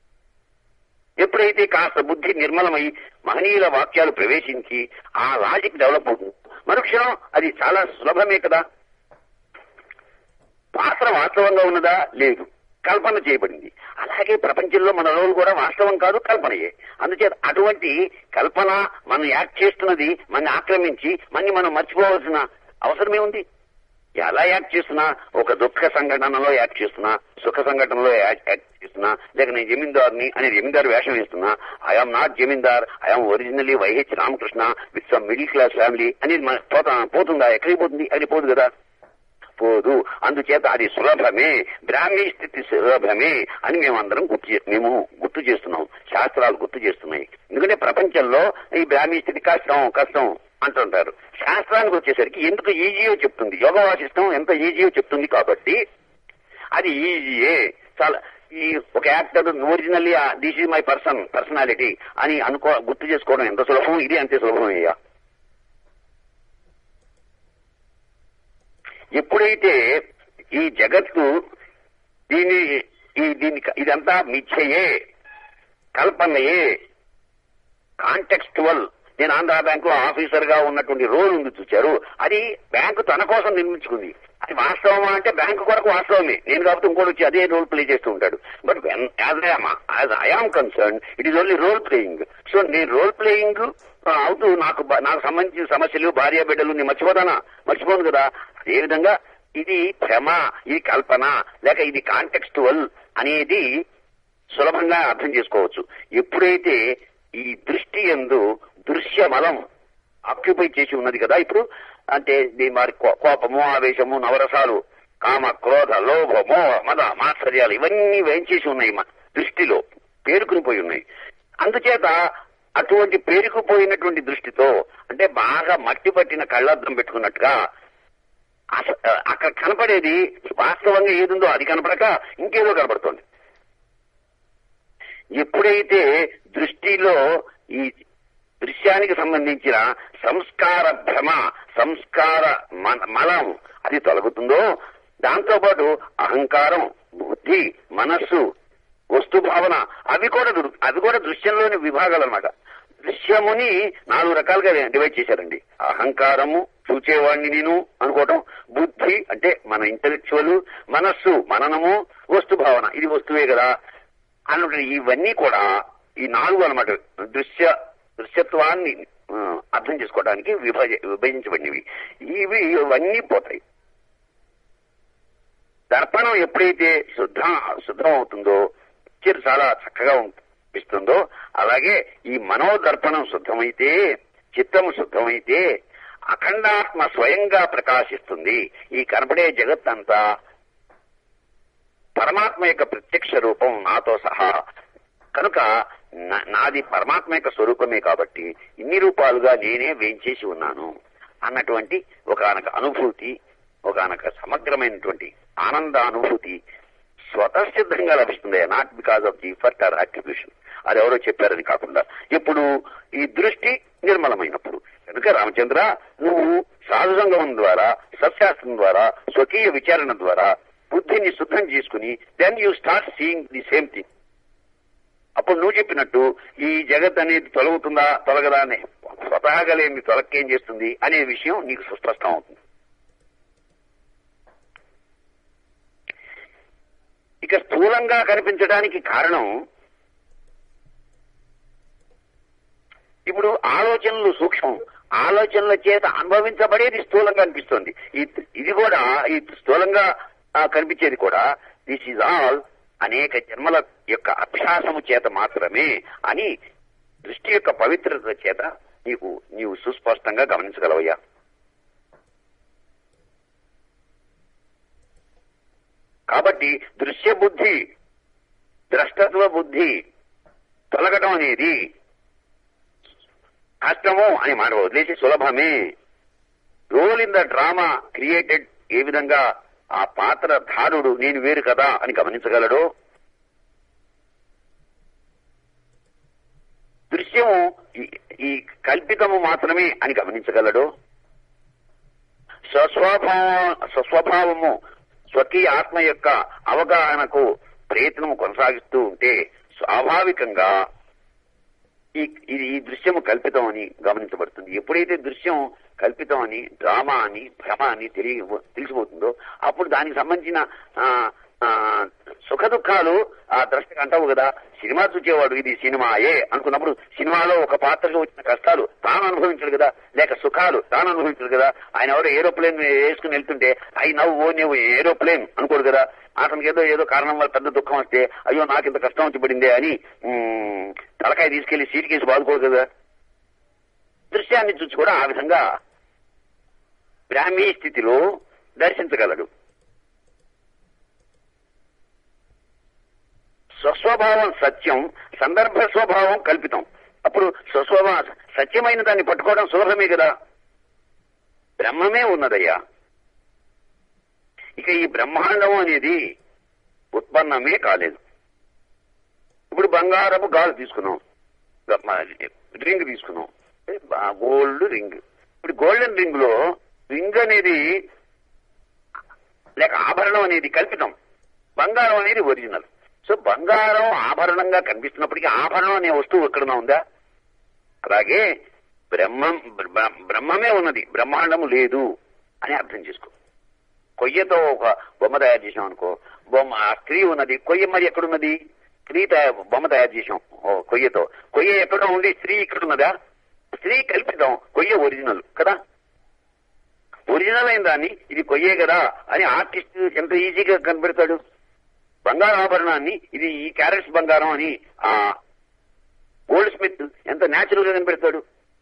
ఎప్పుడైతే కాస్త బుద్ధి నిర్మలమై మహనీయుల వాక్యాలు ప్రవేశించి ఆ లాజిక్ డెవలప్ అవుతుంది మరుక్షణం అది చాలా సులభమే కదా పాత్ర వాస్తవంగా ఉన్నదా లేదు కల్పన చేయబడింది అలాగే ప్రపంచంలో మన రోల్ కూడా వాస్తవం కాదు కల్పనయే అందుచేత అటువంటి కల్పన మనం యాక్ట్ చేస్తున్నది మన ఆక్రమించి మన్ని మనం మర్చిపోవాల్సిన అవసరమే ఉంది ఎలా యాక్ట్ చేస్తున్నా ఒక దుఃఖ సంఘటనలో యాక్ట్ చేస్తున్నా సుఖ సంఘటనలో యాక్ట్ యాక్ట్ చేస్తున్నా లేక నేను జమీందార్ని అని జమీందార్ వేషం వేస్తున్నా I am not zamindar I am originally Y H Ramakrishna with some middle class family అనేది మన పోతా పోతుందా ఎక్కడికి పోతుంది అది పోదు కదా పోదు అందుచేత అది సులభమే బ్రాహ్మీ స్థితి సులభమే అని మేమందరం గుర్తు చే- మేము గుర్తు చేస్తున్నాం శాస్త్రాలు గుర్తు చేస్తున్నాయి ఎందుకంటే ప్రపంచంలో ఈ బ్రాహ్మీ స్థితి కష్టం కష్టం అంటుంటారు శాస్త్రానికి వచ్చేసరికి ఎందుకు ఈజీయో చెప్తుంది యోగ వాసిష్టం ఎంత ఈజీయో చెప్తుంది కాబట్టి అది ఈజీయే చాలా ఈ ఒక actor originally this is my person personality అని అనుకో గుర్తు చేసుకోవడం ఎంత సులభం ఇది అంతే సులభం అయ్యా ఎప్పుడైతే ఈ జగత్తు దీని ఈ దీని ఇదంతా మిథ్యయే కల్పనయే కాంటెక్స్టువల్ నేను ఆంధ్ర బ్యాంక్ లో ఆఫీసర్ గా ఉన్నటువంటి రోల్ ఉంది చూచారు అది బ్యాంకు తన కోసం నిర్మించుకుంది అది వాస్తవమా అంటే బ్యాంకు కొరకు వాస్తవమే నేను కాబట్టి ఇంకోటి వచ్చి అదే రోల్ ప్లే చేస్తూ ఉంటాడు but as as I am concern it is only role playing so నేను రోల్ ప్లేయింగ్ అవుతూ నాకు బ- నాకు సంబంధించిన సమస్యలు భార్య బిడ్డలు నేను మర్చిపోతానా మర్చిపోను కదా అదేవిధంగా ఇది భ్రమ ఇది కల్పన లేక ఇది కాంటెక్స్టువల్ అనేది సులభంగా అర్థం చేసుకోవచ్చు ఎప్పుడైతే ఈ దృష్టి ఎందు దృశ్యమలం ఆక్యుపై చేసి ఉన్నది కదా ఇప్పుడు అంటే దీని వారి కో- కోపము ఆవేశము నవరసాలు కామ క్రోధ లోభ మోహ మద మాత్సర్యాలు ఇవన్నీ వేయించేసి ఉన్నాయి మా దృష్టిలో పేరుకుని పోయి ఉన్నాయి అందుచేత అటువంటి పేరుకుపోయినటువంటి దృష్టితో అంటే బాగా మట్టి పట్టిన కళ్ళద్దం పెట్టుకున్నట్టుగా అస- అక్కడ కనపడేది వాస్తవంగా ఏదుందో అది కనపడక ఇంకేదో కనపడుతోంది ఎప్పుడైతే దృష్టిలో ఈ దృశ్యానికి సంబంధించిన సంస్కార భ్రమ సంస్కార మన- మలం అది తొలగుతుందో దాంతోపాటు అహంకారం బుద్ధి మనస్సు వస్తు భావన అవి కూడా దొరు- అవి కూడా దృశ్యంలోని విభాగాలు అనమాట దృశ్యముని నాలుగు రకాలుగా డివైడ్ చేశారండి అహంకారము చూచేవాడిని నేను అనుకోవటం బుద్ధి అంటే మన ఇంటలెక్చువల్ మనస్సు మననము వస్తు భావన ఇది వస్తువే కదా అన్నట్టు ఇవన్నీ కూడా ఈ నాలుగు అన్నమాట దృశ్య దృశ్యత్వాన్ని ఆ, అర్థం చేసుకోవడానికి విభజ విభజించబడినవి ఇవి ఇవన్నీ పోతాయి దర్పణం ఎప్పుడైతే శుద్ధ శుద్ధం అవుతుందో పిక్చర్ చాలా చక్కగా ఇస్తుందో అలాగే ఈ మనోదర్పణం శుద్ధమైతే చిత్తము శుద్ధమైతే అఖండాత్మ స్వయంగా ప్రకాశిస్తుంది ఈ కనపడే జగత్తంతా పరమాత్మ యొక్క ప్రత్యక్ష రూపం నాతో సహా కనుక నా- నాది పరమాత్మ యొక్క స్వరూపమే కాబట్టి ఇన్ని రూపాలుగా నేనే వేయించేసి ఉన్నాను అన్నటువంటి ఒకనొక అనుభూతి ఒకనొక సమగ్రమైనటువంటి ఆనంద అనుభూతి స్వతసిద్ధంగా లభిస్తుంది not because of the fort or attribution అది ఎవరో చెప్పారని కాకుండా ఇప్పుడు ఈ దృష్టి నిర్మలమైనప్పుడు కనుక రామచంద్ర నువ్వు సాధు సంగమం ద్వారా సత్శాస్త్రం ద్వారా స్వకీయ విచారణ ద్వారా బుద్ధిని శుద్ధం చేసుకుని then you start seeing the same thing అప్పుడు నువ్వు చెప్పినట్టు ఈ జగత్ అనేది తొలగుతుందా తొలగదా అని స్వతహాగా లేని తొలక్కేం చేస్తుంది అనే విషయం నీకు సుస్పష్టం అవుతుంది ఇక స్థూలంగా కనిపించడానికి కారణం ఇప్పుడు ఆలోచనలు సూక్ష్మం ఆలోచనల చేత అనుభవించబడేది స్థూలంగా అనిపిస్తుంది ఈ- ఇది కూడా ఈ స్థూలంగా ఆ, కనిపించేది కూడా దిస్ ఈజ్ ఆల్ అనేక జన్మల యొక్క అభ్యాసము చేత మాత్రమే అని దృష్టి యొక్క పవిత్రత చేత నీకు నీవు సుస్పష్టంగా గమనించగలవయ్యా కాబట్టి దృశ్య బుద్ధి ద్రష్టత్వ బుద్ధి తొలగటం అనేది కష్టము అని మాట వదిలేసి సులభమే role in the drama created ఏ విధంగా ఆ పాత్ర ధారుడు నేను వేరు కదా అని గమనించగలడు దృశ్యము ఈ- ఈ కల్పితము మాత్రమే అని గమనించగలడు స్వస్వభావం స్వస్వభావము స్వకీయ ఆత్మ యొక్క అవగాహనకు ప్రయత్నము కొనసాగిస్తూ ఉంటే స్వాభావికంగా ఈ ఇది ఈ దృశ్యము కల్పితం అని గమనించబడుతుంది ఎప్పుడైతే దృశ్యం కల్పితం అని డ్రామా అని భ్రమ అని తెలియ తెలిసిపోతుందో అప్పుడు దానికి సంబంధించిన ఆ, ఆ, సుఖ దుఃఖాలు ఆ ద్రష్టకి అంటావు కదా సినిమా చూచేవాడు ఇది సినిమాయే అనుకున్నప్పుడు సినిమాలో ఒక పాత్రకు వచ్చిన కష్టాలు తాను అనుభవించడు కదా లేక సుఖాలు తాను అనుభవించడు కదా ఆయన ఎవరో ఏరోప్లేన్ వేసుకుని వెళ్తుంటే ఐ నవ్వు ఓ నువ్వు ఏరోప్లేన్ అనుకోడు కదా అతనికి ఏదో ఏదో కారణం వల్ల పెద్ద దుఃఖం వస్తే అయ్యో నాకు ఇంత కష్టం వచ్చి పడిందే అని ఉమ్, తలకాయ తీసుకెళ్లి సీట్ కేసు బాదుకోడు కదా దృశ్యాన్ని చూసి కూడా ఆ విధంగా బ్రాహ్మీ స్థితిలో దర్శించగలడు స్వస్వభావం సత్యం సందర్భ స్వభావం కల్పితం అప్పుడు స్వస్వభా సత్యమైన దాన్ని పట్టుకోవడం సులభమే కదా బ్రహ్మమే ఉన్నదయ్యా ఇక ఈ బ్రహ్మాండం అనేది ఉత్పన్నమే కాలేదు ఇప్పుడు బంగారపు గాలు తీసుకున్నాం రింగ్ తీసుకున్నాం గోల్డ్ రింగ్ ఇప్పుడు గోల్డెన్ రింగ్ లో రింగ్ అనేది లేక ఆభరణం అనేది కల్పితం బంగారం అనేది ఒరిజినల్ సో బంగారం ఆభరణంగా కనిపిస్తున్నప్పటికీ ఆభరణం అనే వస్తువు ఎక్కడన్నా ఉందా అలాగే బ్రహ్మం బ్ర- బ్రహ్మమే ఉన్నది బ్రహ్మాండము లేదు అని అర్థం చేసుకో కొయ్యతో ఒక బొమ్మ తయారు చేసాం అనుకో బొమ్మ ఆ స్త్రీ ఉన్నది కొయ్య మరి ఎక్కడున్నది స్త్రీ తయా- బొమ్మ తయారు చేసాం ఓ కొయ్యతో కొయ్య ఎక్కడ ఉంది స్త్రీ ఇక్కడ ఉన్నదా స్త్రీ కల్పితం కొయ్య ఒరిజినల్ కదా ఒరిజినల్ అయిన దాన్ని ఇది కొయ్యే కదా అని ఆర్టిస్ట్ ఎంత ఈజీగా కనిపెడతాడు బంగారు ఆభరణాన్ని ఇది ఈ క్యారెట్స్ బంగారం అని ఆ గోల్డ్ స్మిత్ ఎంత న్యాచురల్ గా కనిపెడతాడు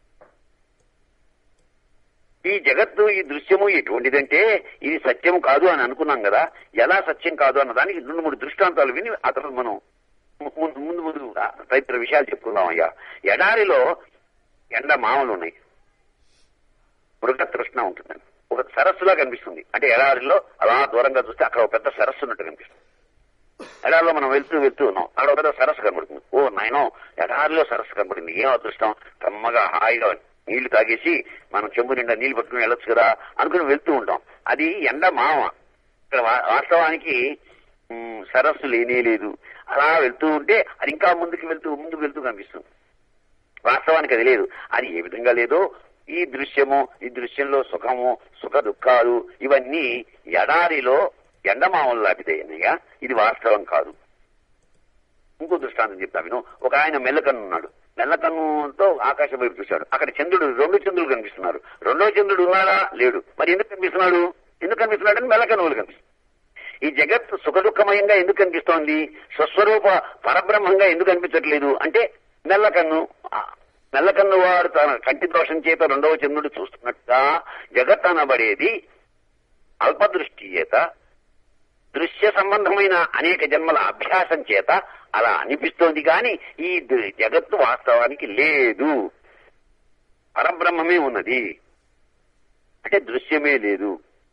ఈ జగత్తు ఈ దృశ్యము ఎటువంటిదంటే ఇది సత్యం కాదు అని అనుకున్నాం కదా ఎలా సత్యం కాదు అన్న దానికి రెండు మూడు దృష్టాంతాలు విని ఆ తర్వాత మనం ముందు ముందు ముందు తదితర విషయాలు చెప్పుకుందాం అయ్యా ఎడారిలో ఎండ మామలు ఉన్నాయి మృగ తృష్ణ ఉంటుందండి ఒక సరస్సులా కనిపిస్తుంది అంటే ఎడారిలో అలా దూరంగా చూస్తే అక్కడ ఒక పెద్ద సరస్సు ఉన్నట్టు కనిపిస్తుంది ఎడారిలో మనం వెళ్తూ వెళ్తూ ఉన్నాం అక్కడ ఒక పెద్ద సరస్సు కనబడుతుంది ఓ నాయనో ఎడారిలో సరస్సు కనబడింది ఏం అదృష్టం కమ్మగా హాయిగా నీళ్లు తాగేసి మనం చెంబు నిండా నీళ్లు పట్టుకుని వెళ్ళొచ్చు కదా అనుకుని వెళ్తూ ఉంటాం అది ఎండ మామ ఇక్కడ వా- వాస్తవానికి ఉమ్, సరస్సు లేనే లేదు అలా వెళ్తూ ఉంటే అది ఇంకా ముందుకు వెళ్తూ ముందుకు వెళ్తూ కనిపిస్తుంది వాస్తవానికి అది లేదు అది ఏ విధంగా లేదో ఈ దృశ్యము ఈ దృశ్యంలో సుఖము సుఖ దుఃఖాలు ఇవన్నీ ఎడారిలో ఎండమామలు లాంటిదేనయ్యా ఇది వాస్తవం కాదు ఇంకో దృష్టాంతం చెప్తా విను ఒక ఆయన మెల్లకన్ను ఉన్నాడు మెల్లకన్నుతో ఆకాశం వైపు చూశాడు అక్కడ చంద్రుడు రెండు చంద్రులు కనిపిస్తున్నారు రెండో చంద్రుడు ఉన్నాడా లేడు మరి ఎందుకు కనిపిస్తున్నాడు ఎందుకు కనిపిస్తున్నాడు అని మెల్లకన్నులు కనిపిస్తుంది ఈ జగత్ సుఖదుఖమయంగా ఎందుకు కనిపిస్తోంది స్వస్వరూప పరబ్రహ్మంగా ఎందుకు కనిపించట్లేదు అంటే మెల్లకన్ను ఆ, మెల్లకన్ను వాడు తన కంటి దోషం చేత రెండవ చంద్రుడు చూస్తున్నట్టుగా జగత్ అనబడేది అల్పదృష్టి చేత దృశ్య సంబంధమైన అనేక జన్మల అభ్యాసం చేత అలా అనిపిస్తోంది కానీ ఈ ద- జగత్తు వాస్తవానికి లేదు పరబ్రహ్మమే ఉన్నది అంటే దృశ్యమే లేదు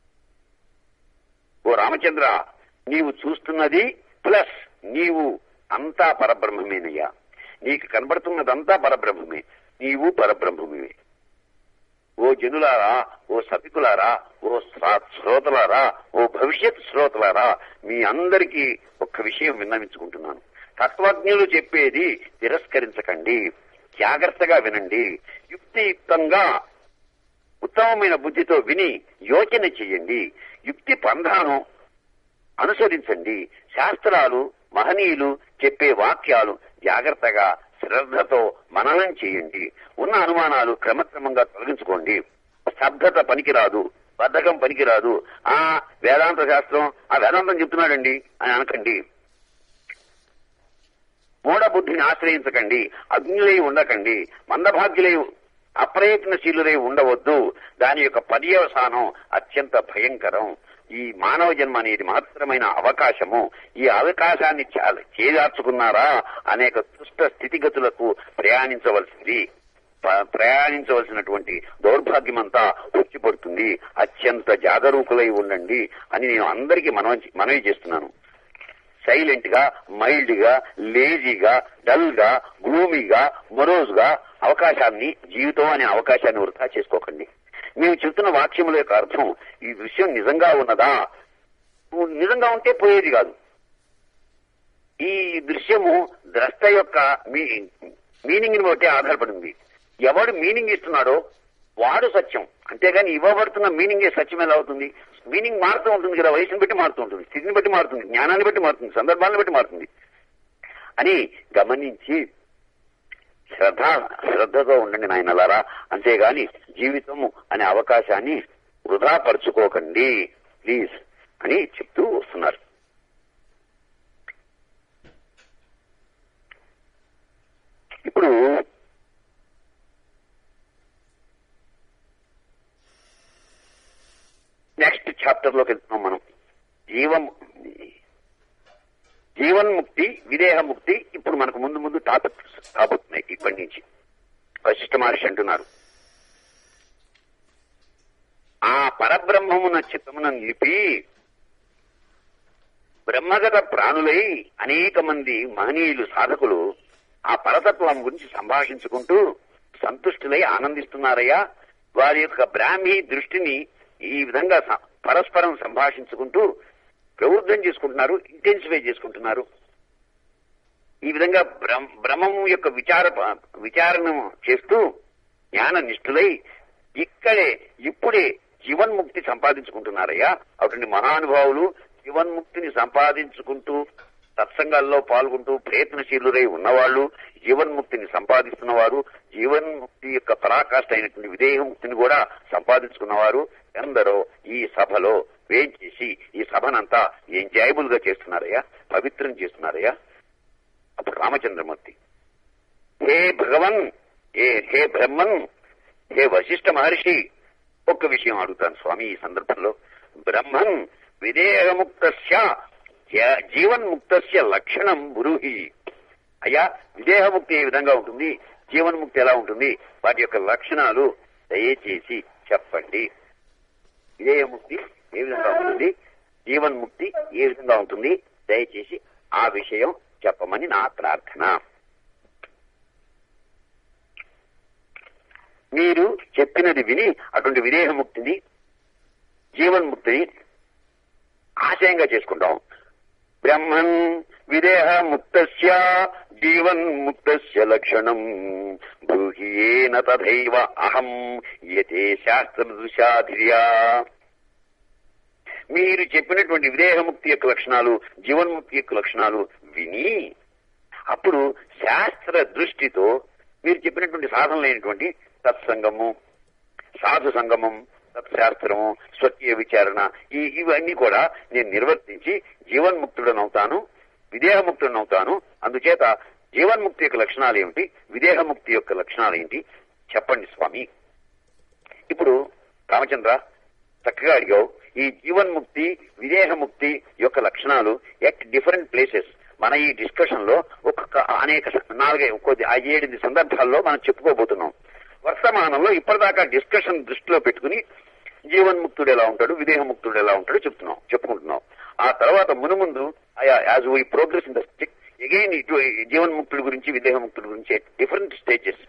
ఓ రామచంద్ర నీవు చూస్తున్నది ప్లస్ నీవు అంతా పరబ్రహ్మమేనయ్యా నీకు కనబడుతున్నదంతా పరబ్రహ్మమే నీవు పరబ్రహ్మమే ఓ జనులారా ఓ సభికులారా ఓ శ్రా- శ్రోతలారా ఓ భవిష్యత్ శ్రోతలారా మీ అందరికీ ఒక్క విషయం విన్నవించుకుంటున్నాను తత్వజ్ఞులు చెప్పేది తిరస్కరించకండి జాగ్రత్తగా వినండి యుక్తియుక్తంగా ఉత్తమమైన బుద్ధితో విని యోచన చెయ్యండి యుక్తి పంధాను అనుసరించండి శాస్త్రాలు మహనీయులు చెప్పే వాక్యాలు జాగ్రత్తగా శ్రద్ధతో మననం చేయండి ఉన్న అనుమానాలు క్రమక్రమంగా తొలగించుకోండి స్తబ్దత పనికిరాదు బద్ధకం పనికిరాదు ఆ వేదాంత శాస్త్రం ఆ వేదాంతం చెప్తున్నాడండి అని అనకండి మూఢ బుద్ధిని ఆశ్రయించకండి అగ్నులై ఉండకండి మందభాగ్యులై అప్రయత్నశీలులై ఉండవద్దు దాని యొక్క పర్యవసానం అత్యంత భయంకరం ఈ మానవ జన్మ అనేది మహత్తరమైన అవకాశము ఈ అవకాశాన్ని చాలా చేదార్చుకున్నారా అనేక దుష్ట స్థితిగతులకు ప్రయాణించవలసింది ప- ప్రయాణించవలసినటువంటి దౌర్భాగ్యమంతా వచ్చి పడుతుంది అత్యంత జాగరూకులై ఉండండి అని నేను అందరికీ మనవి మనవి చేస్తున్నాను సైలెంట్ గా మైల్డ్ గా లేజీగా డల్ గా గ్లూమీగా మొరోజ్గా అవకాశాన్ని జీవితం అనే అవకాశాన్ని వృధా చేసుకోకండి మేము చెప్తున్న వాక్యముల యొక్క అర్థం ఈ విషయం నిజంగా ఉన్నదా నువ్వు నిజంగా ఉంటే పోయేది కాదు ఈ దృశ్యము ద్రష్ట యొక్క మీ మీనింగ్ ని బట్టి ఆధారపడింది ఎవడు మీనింగ్ ఇస్తున్నాడో వాడు సత్యం అంతేగాని ఇవ్వబడుతున్న మీనింగే సత్యం ఎలా అవుతుంది మీనింగ్ మారుతూ ఉంటుంది కదా వయసుని బట్టి మారుతూ ఉంటుంది స్థితిని బట్టి మారుతుంది జ్ఞానాన్ని బట్టి మారుతుంది సందర్భాలను బట్టి మారుతుంది అని గమనించి శ్రద్ధ శ్రద్ధతో ఉండండి నాయనలారా అంతేగాని జీవితము అనే అవకాశాన్ని వృధా పరుచుకోకండి ప్లీజ్ అని చెప్తూ వస్తున్నారు ఇప్పుడు నెక్స్ట్ చాప్టర్ లోకి వెళ్తున్నాం మనం జీవం జీవన్ముక్తి విదేహముక్తి ఇప్పుడు మనకు ముందు ముందు టాపిక్స్ కాబోతున్నాయి ఇప్పటి నుంచి వశిష్ఠ మహర్షి అంటున్నారు ఆ పరబ్రహ్మమున చిత్తమున నిలిపి బ్రహ్మగత ప్రాణులై అనేక మంది మహనీయులు సాధకులు ఆ పరతత్వం గురించి సంభాషించుకుంటూ సంతుష్టులై ఆనందిస్తున్నారయ్యా వారి యొక్క బ్రాహ్మీ దృష్టిని ఈ విధంగా స- పరస్పరం సంభాషించుకుంటూ ప్రవృద్ధం చేసుకుంటున్నారు ఇంటెన్సిఫై చేసుకుంటున్నారు ఈ విధంగా బ్రహ్మ బ్రహ్మము యొక్క విచార విచారణ చేస్తూ జ్ఞాన నిష్ఠులై ఇక్కడే ఇప్పుడే జీవన్ముక్తి సంపాదించుకుంటున్నారయ్యా అటువంటి మహానుభావులు జీవన్ముక్తిని సంపాదించుకుంటూ సత్సంగాల్లో పాల్గొంటూ ప్రయత్నశీలురై ఉన్నవాళ్ళు జీవన్ముక్తిని సంపాదిస్తున్నవారు జీవన్ముక్తి యొక్క పరాకాష్ట అయినటువంటి విదేహముక్తిని కూడా సంపాదించుకున్నవారు ఎందరో ఈ సభలో వేంచేసి ఈ సభనంతా ఎంజాయబుల్ గా చేస్తున్నారయ్యా పవిత్రం చేస్తున్నారయ్యా అప్పుడు రామచంద్రమూర్తి హే భగవన్ హే హే బ్రహ్మన్ హే వశిష్ఠ మహర్షి ఒక్క విషయం అడుగుతాను స్వామి ఈ సందర్భంలో బ్రహ్మన్ విదేహముక్తస్య జ- జీవన్ముక్తస్య లక్షణం బ్రూహి అయ్యా విదేహముక్తి ఏ విధంగా ఉంటుంది జీవన్ముక్తి ఎలా ఉంటుంది వాటి యొక్క లక్షణాలు దయచేసి చెప్పండి విదేహముక్తి ఏ విధంగా ఉంటుంది జీవన్ముక్తి ఏ విధంగా ఉంటుంది దయచేసి ఆ విషయం చెప్పమని నా ప్రార్థన మీరు చెప్పినది విని అటువంటి విదేహముక్తిని జీవన్ముక్తిని ఆశయంగా చేసుకుంటాం బ్రహ్మన్ విదేహ ముక్తస్య జీవన్ ముక్తస్య లక్షణం బ్రూహియేన తథైవ అహం యతే శాస్త్రదృశాధిర్యా మీరు చెప్పినటువంటి విదేహముక్తి యొక్క లక్షణాలు జీవన్ముక్తి యొక్క లక్షణాలు విని అప్పుడు శాస్త్ర దృష్టితో మీరు చెప్పినటువంటి సాధనలైనటువంటి సత్సంగము సాధు సంగమం సత్శాస్త్రము స్వకీయ విచారణ ఈ ఇవన్నీ కూడా నేను నిర్వర్తించి జీవన్ముక్తుడనవుతాను విదేహముక్తుడనవుతాను అందుచేత జీవన్ముక్తి యొక్క లక్షణాలు ఏమిటి విదేహముక్తి యొక్క లక్షణాలు ఏంటి చెప్పండి స్వామి ఇప్పుడు రామచంద్ర చక్కగా అడిగావు ఈ జీవన్ముక్తి విదేహముక్తి యొక్క లక్షణాలు ఎట్ డిఫరెంట్ ప్లేసెస్ మన ఈ డిస్కషన్ లో ఒక్కొక్క అనేక స- నాలుగై కొద్ది ఆ ఏడెనిమిది సందర్భాల్లో మనం చెప్పుకోబోతున్నాం వర్తమానంలో ఇప్పటిదాకా డిస్కషన్ దృష్టిలో పెట్టుకుని జీవన్ముక్తుడు ఎలా ఉంటాడు విదేహముక్తుడు ఎలా ఉంటాడో చెప్తున్నాం చెప్పుకుంటున్నాం ఆ తర్వాత మునుముందు as we progress in the stick again ఇటు జీవన్ముక్తుడి గురించి విదేహముక్తుడి గురించి డిఫరెంట్ స్టేజెస్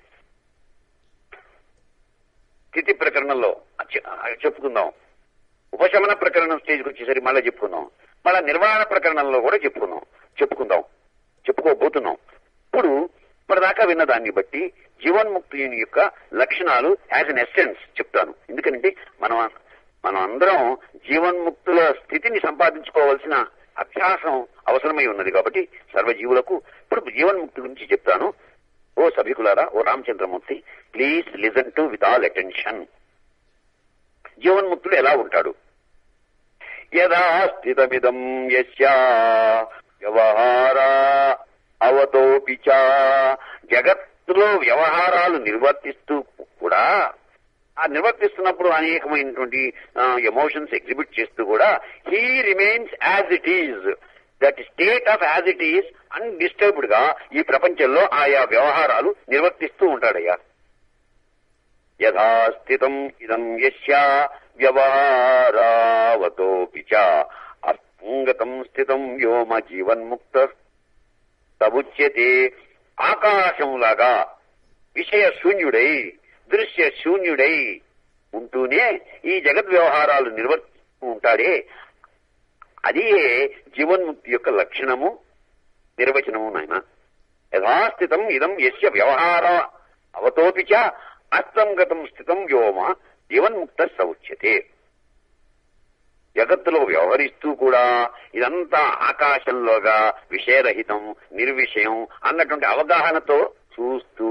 స్థితి ప్రకరణంలో చె- చెప్పుకుందాం ఉపశమన ప్రకరణం స్టేజ్కి వచ్చేసరికి మళ్ళీ చెప్పుకుందాం మళ్ళా నిర్వహణ ప్రకరణంలో కూడా చెప్పుకుందాం చెప్పుకుందాం చెప్పుకోబోతున్నాం ఇప్పుడు ఇప్పటిదాకా విన్న దాన్ని బట్టి జీవన్ముక్తి యొక్క లక్షణాలు యాజ్ అన్ ఎస్సెన్స్ చెప్తాను ఎందుకంటే మనం మనం అందరం జీవన్ముక్తుల స్థితిని సంపాదించుకోవాల్సిన అభ్యాసం అవసరమై ఉన్నది కాబట్టి సర్వజీవులకు ఇప్పుడు జీవన్ముక్తి గురించి చెప్తాను ఓ సభికులారా ఓ Ramachandramurthy please listen to with all attention జీవన్ముక్తుడు ఎలా ఉంటాడు యదా స్థితమిదం యస్యా వ్యవహారా అవతోపి చ జగత్తులో వ్యవహారాలు నిర్వర్తిస్తూ కూడా ఆ నిర్వర్తిస్తున్నప్పుడు అనేకమైనటువంటి ఎమోషన్స్ ఎగ్జిబిట్ చేస్తూ కూడా he remains as it is that state of as it is undisturbed గా ఈ ప్రపంచంలో ఆయా వ్యవహారాలు నిర్వర్తిస్తూ ఉంటాడయ్యా యథా స్థితం ఇదం యస్య వ్యవహారావతోపి చ అస్తంగతం స్థితం వ్యోమ జీవన్ముక్త తముచ్యతే ఆకాశంలాగా విషయ శూన్యుడై దృశ్య శూన్యుడై ఉంటూనే ఈ జగద్ వ్యవహారాలు నిర్వర్తిస్తూ ఉంటాడే అది జీవన్ముక్తి యొక్క లక్షణము నిర్వచనము నాయన యథాస్థితం ఇదం యస్య వ్యవహార అవతోపి చ అస్తం గతం స్థితం వ్యోమ జీవన్ముక్త సౌచ్యతే జగత్తులో వ్యవహరిస్తూ కూడా ఇదంతా ఆకాశంలోగా విషయరహితం నిర్విషయం అన్నటువంటి అవగాహనతో చూస్తూ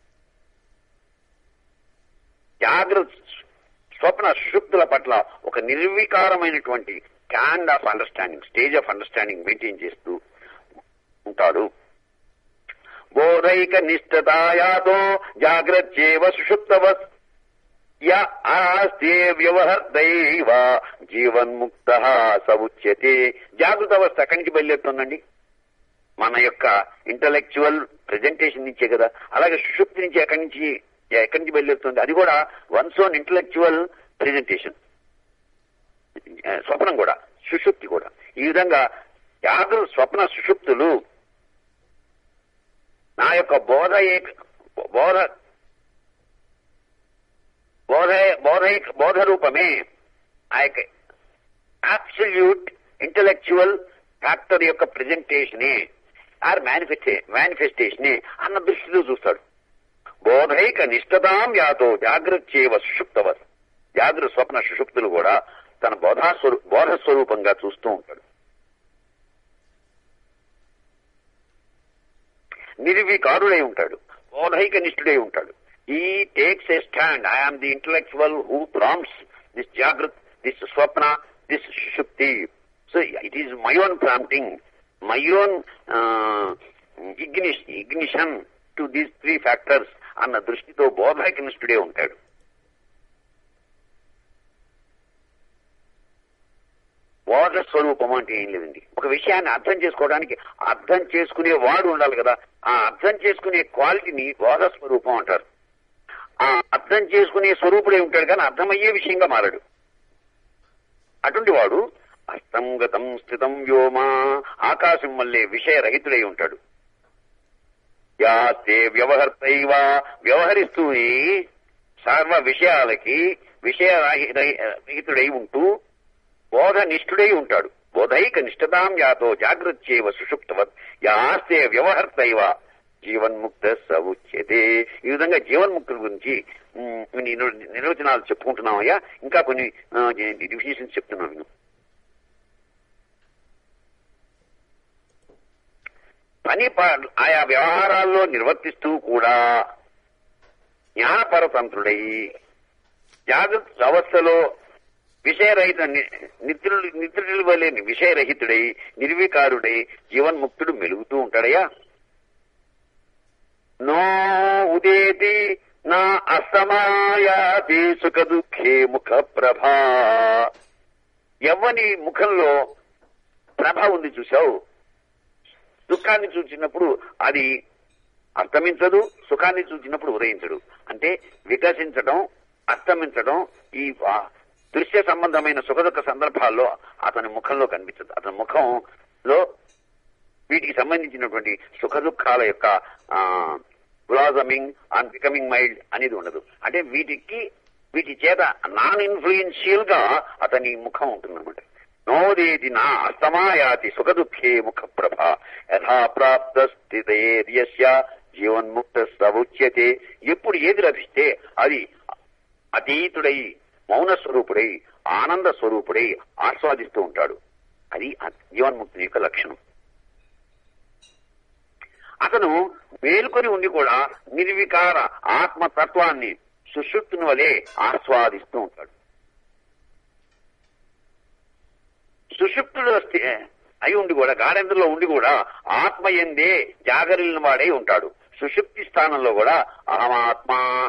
జాగ్రత్త స్వప్న సుషుప్తుల పట్ల ఒక నిర్వికారమైనటువంటి kind of understanding stage of understanding maintain చేస్తూ ఉంటాడు బోధైక నిష్ఠతాయాతో జాగ్రత్తేవ సుషుప్తవత్ య ఆస్తే వ్యవహర్దైవ జీవన్ముక్త సముచ్యతే జాగృత అవస్థ ఎక్కడి నుంచి బయలుదేరుతుందండి మన యొక్క ఇంటలెక్చువల్ ప్రెజెంటేషన్ నుంచే కదా అలాగే సుషుప్తి నుంచి ఎక్కడి నుంచి ఎక్కడి నుంచి బయలుదేరుతుంది అది కూడా వన్స్ ఓన్ ఇంటలెక్చువల్ ప్రెజెంటేషన్ స్వప్నం కూడా సుషుప్తి కూడా ఈ విధంగా జాగ్ర స్వప్న సుషుప్తులు నా యొక్క బోధ ఏక- బోధ బోధ బోధ బోధ రూపమే ఆ యొక్క అబ్సల్యూట్ ఇంటలెక్చువల్ ఫ్యాక్టర్ యొక్క ప్రెజెంటేషనే ఆర్ మేనిఫెస్టే మేనిఫెస్టేషనే అన్న దృష్టిలో చూస్తాడు బోధైక నిష్ఠతాం యాతో జాగ్రత్తేవ సుషుప్తవ జాగ్రత్త స్వప్న సుషుప్తులు కూడా తన బోధాస్వరూ బోధ స్వరూపంగా చూస్తూ ఉంటాడు నిర్వికారుడై ఉంటాడు బోధైక నిష్ఠుడై ఉంటాడు ఈ takes a stand I am the intellectual who prompts this జాగ్రత్ దిస్ స్వప్న దిస్ సుషుప్తి so it is my own prompting my own ignition to these three factors అన్న దృష్టితో బోధైక నిష్ఠుడే ఉంటాడు బోధ స్వరూపం అంటే ఏం లేదండి ఒక విషయాన్ని అర్థం చేసుకోవడానికి అర్థం చేసుకునే వాడు ఉండాలి కదా ఆ అర్థం చేసుకునే క్వాలిటీని బోధ స్వరూపం అంటారు ఆ అర్థం చేసుకునే స్వరూపుడే ఉంటాడు కానీ అర్థమయ్యే విషయంగా మారడు అటువంటి వాడు అస్తం గతం స్థితం వ్యోమా ఆకాశం వల్లే విషయరహితుడై ఉంటాడు యాస్తే వ్యవహర్తైవ వ్యవహరిస్తూనే సర్వ విషయాలకి విషయరహితుడై ఉంటూ బోధ నిష్ఠుడై ఉంటాడు బోధైక నిష్ఠతాం యాతో జాగ్రత్తేవ సుషుప్తవత్ యాస్తే వ్యవహర్తైవ జీవన్ముక్త సవుచ్యతే ఈ విధంగా జీవన్ముక్తుల గురించి ఉమ్, కొన్ని నిర్- నిర్వచనాలు చెప్పుకుంటున్నామయ్యా ఇంకా కొన్ని డిఫినేషన్స్ చెప్తున్నాం నేను పని ప- ఆయా వ్యవహారాల్లో నిర్వర్తిస్తూ కూడా జ్ఞానపరతంత్రుడై జాగ్రత్త అవస్థలో విషయరహిత ని- నిద్రులు నిద్రులు వలె విషయరహితుడై నిర్వికారుడై జీవన్ముక్తుడు మెలుగుతూ ఉంటాడయ్యా నో ఉదేతి నా అసమాయాతి సుఖ దుఃఖే ముఖ ప్రభా ఎవ్వని ముఖంలో ప్రభ ఉంది చూసావు దుఃఖాన్ని చూసినప్పుడు అది అస్తమించదు సుఖాన్ని చూసినప్పుడు ఉదయించడు అంటే వికసించడం అస్తమించడం ఈ ఆ, దృశ్య సంబంధమైన సుఖదుఖ సందర్భాల్లో అతని ముఖంలో కనిపించదు అతని ముఖంలో వీటికి సంబంధించినటువంటి సుఖ దుఃఖాల యొక్క బ్లాజమింగ్ అండ్ బికమింగ్ మైల్డ్ అనేది ఉండదు అంటే వీటికి వీటి చేత నాన్ ఇన్ఫ్లుయెన్షియల్ గా అతని ముఖం ఉంటుందన్నమాట నోదేది నా అస్తమాయాతి సుఖ దుఃఖే ముఖ ప్రభ యథా ప్రాప్త స్థితేర్యస్య జీవన్ముక్త సముచ్యతే ఎప్పుడు ఏది లభిస్తే అది అతీతుడై మౌన స్వరూపుడై ఆనంద స్వరూపుడై ఆస్వాదిస్తూ ఉంటాడు అది ఆ జీవన్ముక్తుని యొక్క లక్షణం అతను మేల్కొని ఉండి కూడా నిర్వికార ఆత్మతత్వాన్ని సుషుప్తుని వలె ఆస్వాదిస్తూ ఉంటాడు సుషుప్తుడు వస్తే అయి ఉండి కూడా గాఢందులో ఉండి కూడా ఆత్మ ఎందే జాగరిల్లిన వాడై ఉంటాడు సుషుప్తి స్థానంలో కూడా అహమాత్మ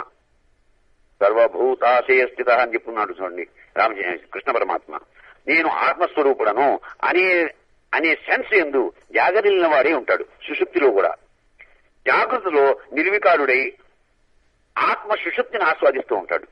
సర్వభూతాశయ స్థిత అని చెప్పున్నాడు చూడండి రామ కృష్ణ పరమాత్మ నేను ఆత్మస్వరూపుడను అనే అనే సెన్స్ ఎందు జాగరిల్లిన వాడే ఉంటాడు సుషుప్తిలో కూడా జాగృతిలో నిర్వికారుడై ఆత్మ సుషుప్తిని ఆస్వాదిస్తూ ఉంటాడు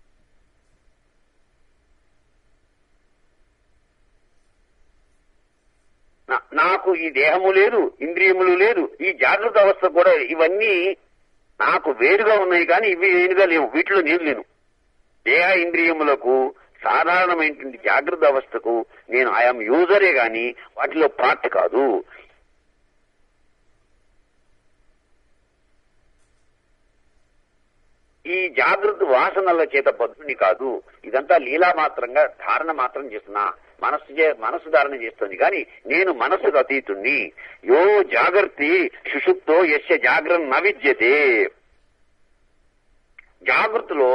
నా- నాకు ఈ దేహము లేదు ఇంద్రియములు లేదు ఈ జాగృత అవస్థ కూడా ఇవన్నీ నాకు వేరుగా ఉన్నాయి కానీ ఇవి వేరుగా లేవు వీటిలో నేను లేను దేహ ఇంద్రియములకు సాధారణమైనటువంటి జాగ్రత్త అవస్థకు నేను ఐఎమ్ యూజరే గాని వాటిలో పార్ట్ కాదు ఈ ఈ జాగృతి వాసనల చేత బద్ధుని కాదు ఇదంతా లీలా మాత్రంగా ధారణ మాత్రం చేస్తున్నా మనస్సు చే- మనస్సు ధారణ చేస్తుంది కానీ నేను మనస్సుకు అతీతుణ్ణి యో జాగర్తి సుషుప్తో యస్య జాగ్రం న విద్యతే జాగృతిలో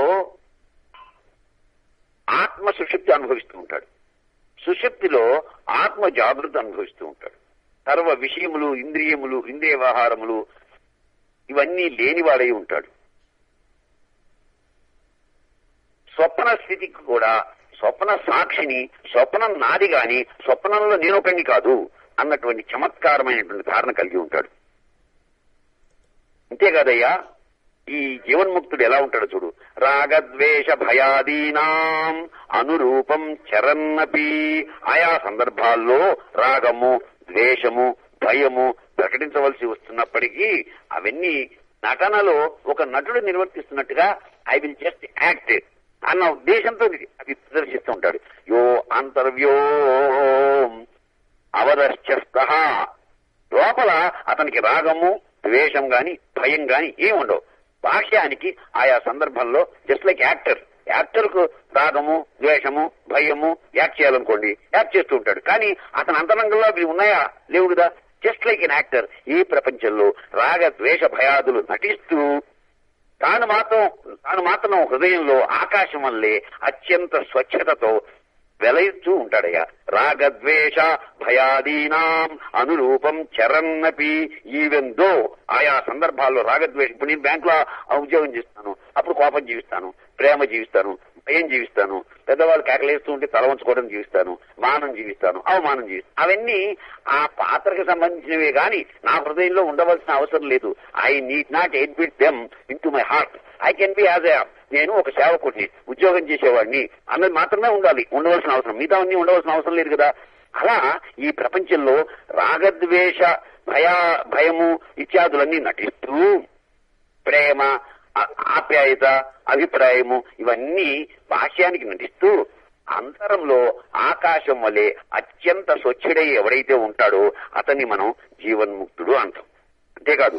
ఆత్మ సుషుప్తి అనుభవిస్తూ ఉంటాడు సుషుప్తిలో ఆత్మ జాగృతి అనుభవిస్తూ ఉంటాడు సర్వ విషయములు ఇంద్రియములు ఇంద్రియ వ్యవహారములు ఇవన్నీ లేనివాడై ఉంటాడు స్వప్న స్థితికి కూడా స్వప్న సాక్షిని స్వప్నం నాది గాని స్వప్నంలో నేనొకడిని కాదు అన్నటువంటి చమత్కారమైనటువంటి ధారణ కలిగి ఉంటాడు అంతేకాదయ్యా ఈ జీవన్ముక్తుడు ఎలా ఉంటాడో చూడు రాగద్వేష భయాదీనాం అనురూపం చరన్నపి ఆయా సందర్భాల్లో రాగము ద్వేషము భయము ప్రకటించవలసి వస్తున్నప్పటికీ అవన్నీ నటనలో ఒక నటుడు నిర్వర్తిస్తున్నట్టుగా ఐ విల్ జస్ట్ యాక్ట్ అన్న ఉద్దేశంతో అది ప్రదర్శిస్తూ ఉంటాడు యో అంతర్వ్యో అవదశ్చస్త లోపల అతనికి రాగము ద్వేషం గాని భయం గాని ఏమి ఉండవు బాహ్యానికి ఆయా సందర్భంలో జస్ట్ లైక్ యాక్టర్ యాక్టర్ కు రాగము ద్వేషము భయము యాక్ట్ చేయాలనుకోండి యాక్ట్ చేస్తూ ఉంటాడు కానీ అతని అంతరంగంలో అవి ఉన్నాయా లేవు కదా జస్ట్ లైక్ ఎన్ యాక్టర్ ఈ ప్రపంచంలో రాగ ద్వేష భయాదులు నటిస్తూ తాను మాత్రం తాను మాత్రం హృదయంలో ఆకాశం వల్లే అత్యంత స్వచ్ఛతతో వెలయిస్తూ ఉంటాడయ్యా రాగద్వేష భయాదీనాం అనురూపం చరన్నపి ఈవెన్ దో ఆయా సందర్భాల్లో రాగద్వేషం ఇప్పుడు నేను బ్యాంకులో ఉద్యోగం చేస్తాను అప్పుడు కోపం జీవిస్తాను ప్రేమ జీవిస్తాను భయం జీవిస్తాను పెద్దవాళ్ళు కేకలేస్తూ ఉంటే తల వంచుకోవడం జీవిస్తాను మానం జీవిస్తాను అవమానం జీవిస్తాను అవన్నీ ఆ పాత్రకి సంబంధించినవే గాని నా హృదయంలో ఉండవలసిన అవసరం లేదు I need not admit them into my heart I can be as నేను ఒక సేవకుడిని ఉద్యోగం చేసేవాడిని అన్నది మాత్రమే ఉండాలి ఉండవలసిన అవసరం మిగతా అన్ని ఉండవలసిన అవసరం లేదు కదా అలా ఈ ప్రపంచంలో రాగద్వేష భయ భయము ఇత్యాదులన్నీ నటిస్తూ ప్రేమ ఆ- ఆప్యాయత అభిప్రాయము ఇవన్నీ బాహ్యానికి నటిస్తూ అంతరంలో ఆకాశం వలె అత్యంత స్వచ్ఛుడై ఎవడైతే ఉంటాడో అతన్ని మనం జీవన్ముక్తుడు అంటాం అంతేకాదు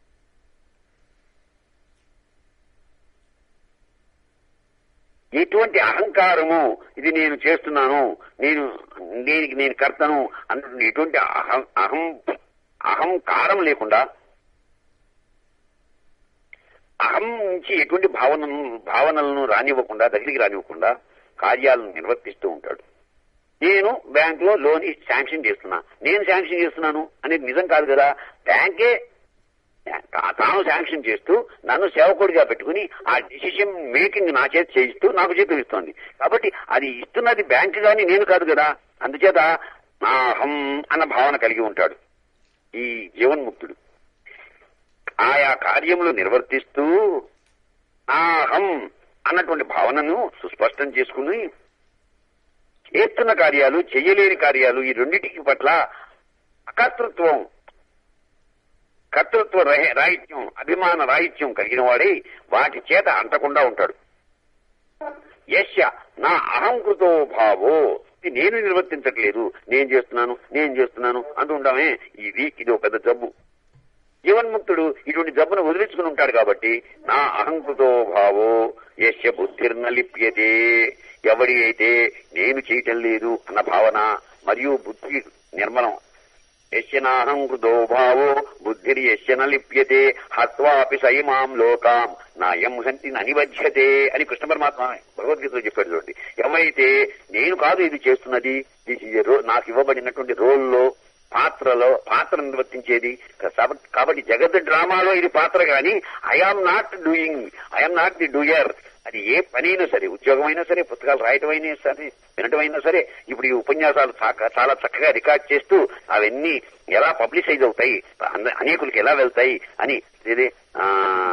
ఎటువంటి అహంకారము ఇది నేను చేస్తున్నాను నేను దీనికి నేను కర్తను అన్న ఎటువంటి అహం అహం అహంకారం లేకుండా అహం నుంచి ఎటువంటి భావనను భావనలను రానివ్వకుండా దగ్గరికి రానివ్వకుండా కార్యాలను నిర్వర్తిస్తూ ఉంటాడు నేను బ్యాంక్ లో లోన్ శాంక్షన్ చేస్తున్నా నేను శాంక్షన్ చేస్తున్నాను అనేది నిజం కాదు కదా బ్యాంకే తా- తాను శాంక్షన్ చేస్తూ నన్ను సేవకుడిగా పెట్టుకుని ఆ డిసిషన్ మేకింగ్ నా చేతి చేయిస్తూ నాకు చేతులు ఇస్తోంది కాబట్టి అది ఇస్తున్నది బ్యాంక్ గాని నేను కాదు కదా అందుచేత నా అహం అన్న భావన కలిగి ఉంటాడు ఈ జీవన్ముక్తుడు ఆయా కార్యములు నిర్వర్తిస్తూ ఆ అహం అన్నటువంటి భావనను సుస్పష్టం చేసుకుని చేస్తున్న కార్యాలు చెయ్యలేని కార్యాలు ఈ రెండింటికి పట్ల అకర్తృత్వం కర్తృత్వ రహి- రాహిత్యం అభిమాన రాహిత్యం కలిగిన వాడై వాటి చేత అంటకుండా ఉంటాడు యశ్య నా అహంకృతో భావో ఇది నేను నిర్వర్తించట్లేదు నేను చేస్తున్నాను నేను చేస్తున్నాను అంటూ ఉండమే ఇది ఇది ఒక పెద్ద జబ్బు జీవన్ముక్తుడు ఇటువంటి జబ్బును వదిలించుకుని ఉంటాడు కాబట్టి నా అహంకృతో భావో యశ్య బుద్ధిర్న లిప్యతే ఎవడి అయితే నేను చేయటం లేదు అన్న భావన మరియు బుద్ధి నిర్మలం యస్య నాహం కృతో భావో బుద్ధిరి యస్య న లిప్యతే హత్వాపి సైమాం లోకాం నాయం హంతి ననివధ్యతే అని కృష్ణ పరమాత్మ భగవద్గీతలో చెప్పాడు చూడండి ఎవరైతే నేను కాదు ఇది చేస్తున్నది దిస్ ఇస్ రో నాకు ఇవ్వబడినటువంటి రోల్లో పాత్రలో పాత్ర నిర్వర్తించేది కాబ- కాబట్టి జగత్ డ్రామాలో ఇది పాత్ర గాని I am not doing I am not the doer అది ఏ పనైనా సరే ఉద్యోగం అయినా సరే పుస్తకాలు రాయటం అయినా సరే వినటం అయినా సరే ఇప్పుడు ఈ ఉపన్యాసాలు చాక- చాలా చక్కగా రికార్డ్ చేస్తూ అవన్నీ ఎలా పబ్లిసైజ్ అవుతాయి అన- అనేకులకి ఎలా వెళ్తాయి అని ఇది ఆ,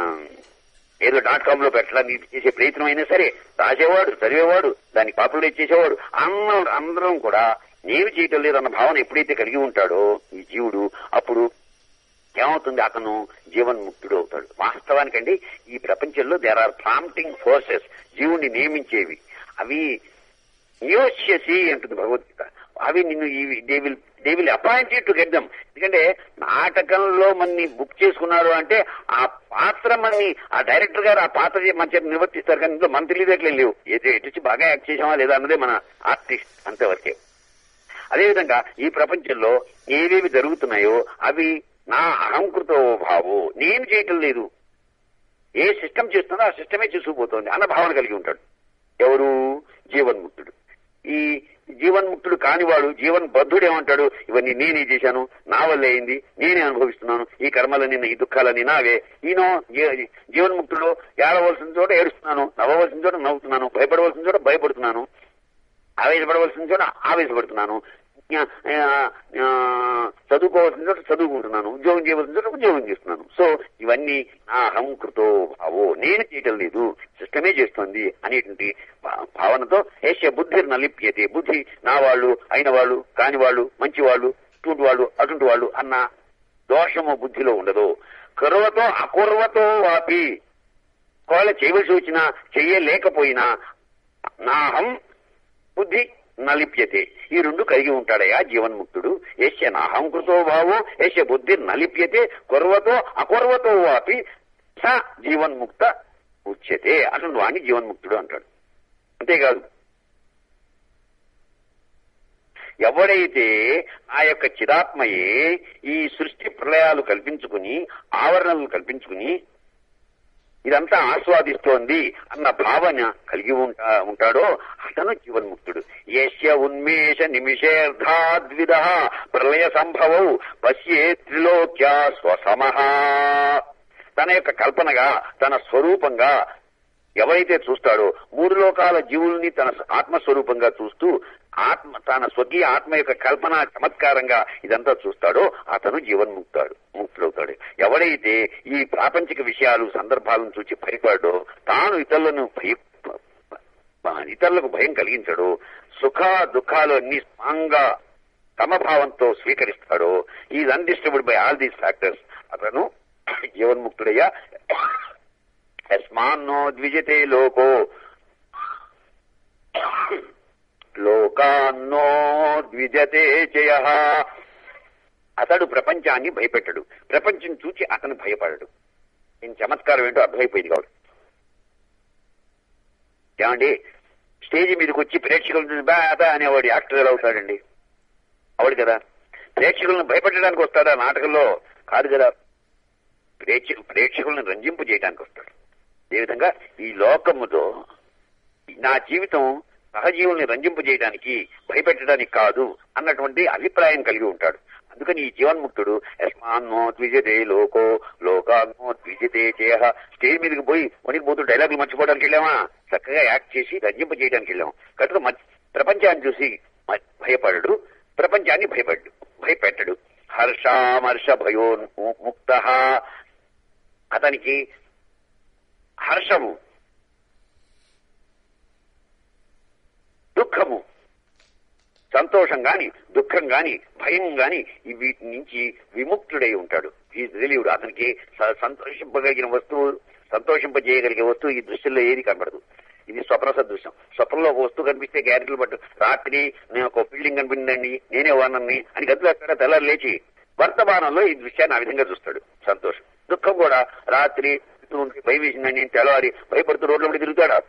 ఏదో డాట్ కామ్ లో పెట్టడానికి చేసే ప్రయత్నం అయినా సరే రాసేవాడు చదివేవాడు దాన్ని పాపులరైజ్ చేసేవాడు అందరం అందరం కూడా నేను చేయటం లేదన్న భావన ఎప్పుడైతే కలిగి ఉంటాడో ఈ జీవుడు అప్పుడు ఏమవుతుంది అతను జీవన్ముక్తుడు అవుతాడు వాస్తవానికండి ఈ ప్రపంచంలో దేర్ ఆర్ ప్రాంప్టింగ్ ఫోర్సెస్ జీవుణ్ణి నియమించేవి అవి నియోష్యసి అంటుంది భగవద్గీత అవి నిన్ను they will they will appointed to get them ఎందుకంటే నాటకంలో మన్ని బుక్ చేసుకున్నారు అంటే ఆ పాత్ర మన్ని ఆ డైరెక్టర్ గారు ఆ పాత్ర మంచిగా నివర్తిస్తారు కానీ ఇందులో మన తెలివితేటలు లేవు ఏదో ఎటు వచ్చి బాగా యాక్ట్ చేసామా లేదా అన్నదే మన ఆర్టిస్ట్ అంతవరకే అదేవిధంగా ఈ ప్రపంచంలో ఏవేవి జరుగుతున్నాయో అవి నా అహంకృతో భావో నేను చేయటం లేదు ఏ సిస్టమ్ చేస్తుందో ఆ సిస్టమే చేసుకుపోతుంది అన్న భావన కలిగి ఉంటాడు ఎవరు జీవన్ముక్తుడు ఈ జీవన్ముక్తుడు కానివాడు జీవన్ బద్ధుడు ఏమంటాడు ఇవన్నీ నేనే చేశాను నా వల్లే అయింది నేనే అనుభవిస్తున్నాను ఈ కర్మలని ఈ దుఃఖాలని నావే ఈయన జీ- జీవన్ముక్తుడు ఏడవలసిన చోట ఏడుస్తున్నాను నవ్వవలసిన చోట నవ్వుతున్నాను భయపడవలసిన చోట భయపడుతున్నాను ఆవేశపడవలసిన చోట ఆవేశపడుతున్నాను ఆ, ఆ, చదువుకోవాల్సిన చోట చదువుకుంటున్నాను ఉద్యోగం చేయవలసిన చోట ఉద్యోగం చేస్తున్నాను సో ఇవన్నీ నా అహం కృతో భావో నేను చేయటం లేదు సిస్టమే చేస్తుంది అనేటువంటి భా- భావనతో ఏష బుద్ధి నలిప్యతే బుద్ధి నా వాళ్ళు అయిన వాళ్ళు కాని వాళ్ళు మంచి వాళ్ళు ఇటువంటి వాళ్ళు అటువంటి వాళ్ళు అన్న దోషము బుద్ధిలో ఉండదు కరువతో అకుర్వతో వాపి ఒకవేళ చేయవలసి వచ్చినా చెయ్యలేకపోయినా నాహం బుద్ధి నలిప్యతే ఈ రెండు కలిగి ఉంటాడయా జీవన్ముక్తుడు యశ్య నాహం కృతో భావో యశ్య బుద్ధి నలిప్యతే కుర్వతో అకుర్వతో వాపి స జీవన్ముక్త ఉచ్యతే అటువంటి వాణ్ణి జీవన్ముక్తుడు అంటాడు అంతేకాదు ఎవడైతే ఆ యొక్క చిదాత్మయే ఈ సృష్టి ప్రళయాలు కల్పించుకుని ఆవరణలు కల్పించుకుని ఇదంతా ఆస్వాదిస్తోంది అన్న భావన కలిగి ఉంటా ఉంటాడో అతను జీవన్ముక్తుడు యస్య ఉన్మేష నిమిషేర్ధాద్విద ప్రళయ సంభవౌ పశ్యే త్రిలోక్య స్వసమః తన యొక్క కల్పనగా తన స్వరూపంగా ఎవరైతే చూస్తాడో మూడు లోకాల జీవుల్ని తన ఆత్మస్వరూపంగా చూస్తూ ఆత్మ తన స్వకీయ ఆత్మ యొక్క కల్పన చమత్కారంగా ఇదంతా చూస్తాడో అతను జీవన్ముక్తాడు ముక్తుడవుతాడు ఎవడైతే ఈ ప్రాపంచిక విషయాలు సందర్భాలను చూసి భయపడో తాను ఇతరులను భయ ఇతరులకు భయం కలిగించడు సుఖ దుఃఖాలు అన్ని స్ట్రాంగ్గా సమభావంతో స్వీకరిస్తాడో is undisturbed by all these factors అతను జీవన్ముక్తుడయ్యా యస్మాన్నో ద్విజతే లోకో లోకాన్నో ద్విజతే చయ అతడు ప్రపంచాన్ని భయపెట్టడు ప్రపంచం చూచి అతను భయపడడు నేను చమత్కారం ఏంటో అర్థమైపోయింది కాదు ఏమండి స్టేజ్ మీదకి వచ్చి ప్రేక్షకులను చూసి బాధ అనేవాడు యాక్టర్ ఎలా అవుతాడండి అవుడు కదా ప్రేక్షకులను భయపెట్టడానికి వస్తాడా నాటకంలో కాదు కదా ప్రేక్ష ప్రేక్షకులను రంజింపు చేయడానికి వస్తాడు అదేవిధంగా ఈ లోకముతో నా జీవితం సహజీవుల్ని రంజింపు చేయడానికి భయపెట్టడానికి కాదు అన్నటువంటి అభిప్రాయం కలిగి ఉంటాడు అందుకని ఈ జీవన్ముక్తుడు యస్మాన్నో ద్విజతే లోకో లోకాన్నో ద్విజతే చేయ స్టేజ్ మీదకి పోయి వణికిపోతూ డైలాగులు మర్చిపోవడానికి వెళ్ళామా చక్కగా యాక్ట్ చేసి రంజింపు చేయడానికి వెళ్ళాం కనుక మధ్య- ప్రపంచాన్ని చూసి మ- భయపడడు ప్రపంచాన్ని భయపడ్డు భయపెట్టడు హర్షామర్ష భయో ముక్త అతనికి హర్షము దుఃఖము సంతోషం గాని దుఃఖం గాని భయం గాని ఈ వీటి నుంచి విముక్తుడై ఉంటాడు ఈ రిలీవుడు అతనికి స- సంతోషింపగలిగిన వస్తువు సంతోషింపజేయగలిగే వస్తువు ఈ దృశ్యంలో ఏది కనబడదు ఇది స్వప్న సదృశ్యం స్వప్నంలో ఒక వస్తువు కనిపిస్తే గ్యారెంటీలు పట్టు రాత్రి నేను ఒక బిల్డింగ్ కనిపిందండి నేనే వానని అని గదిలో ఎక్కడ తెల్లారి లేచి వర్తమానంలో ఈ దృశ్యాన్ని ఆ విధంగా చూస్తాడు సంతోషం దుఃఖం కూడా రాత్రి ఉంటుంది, భయం వేసిందండి నేను తెల్లవారి భయపడుతూ రోడ్ల మీద తిరుగుతాడా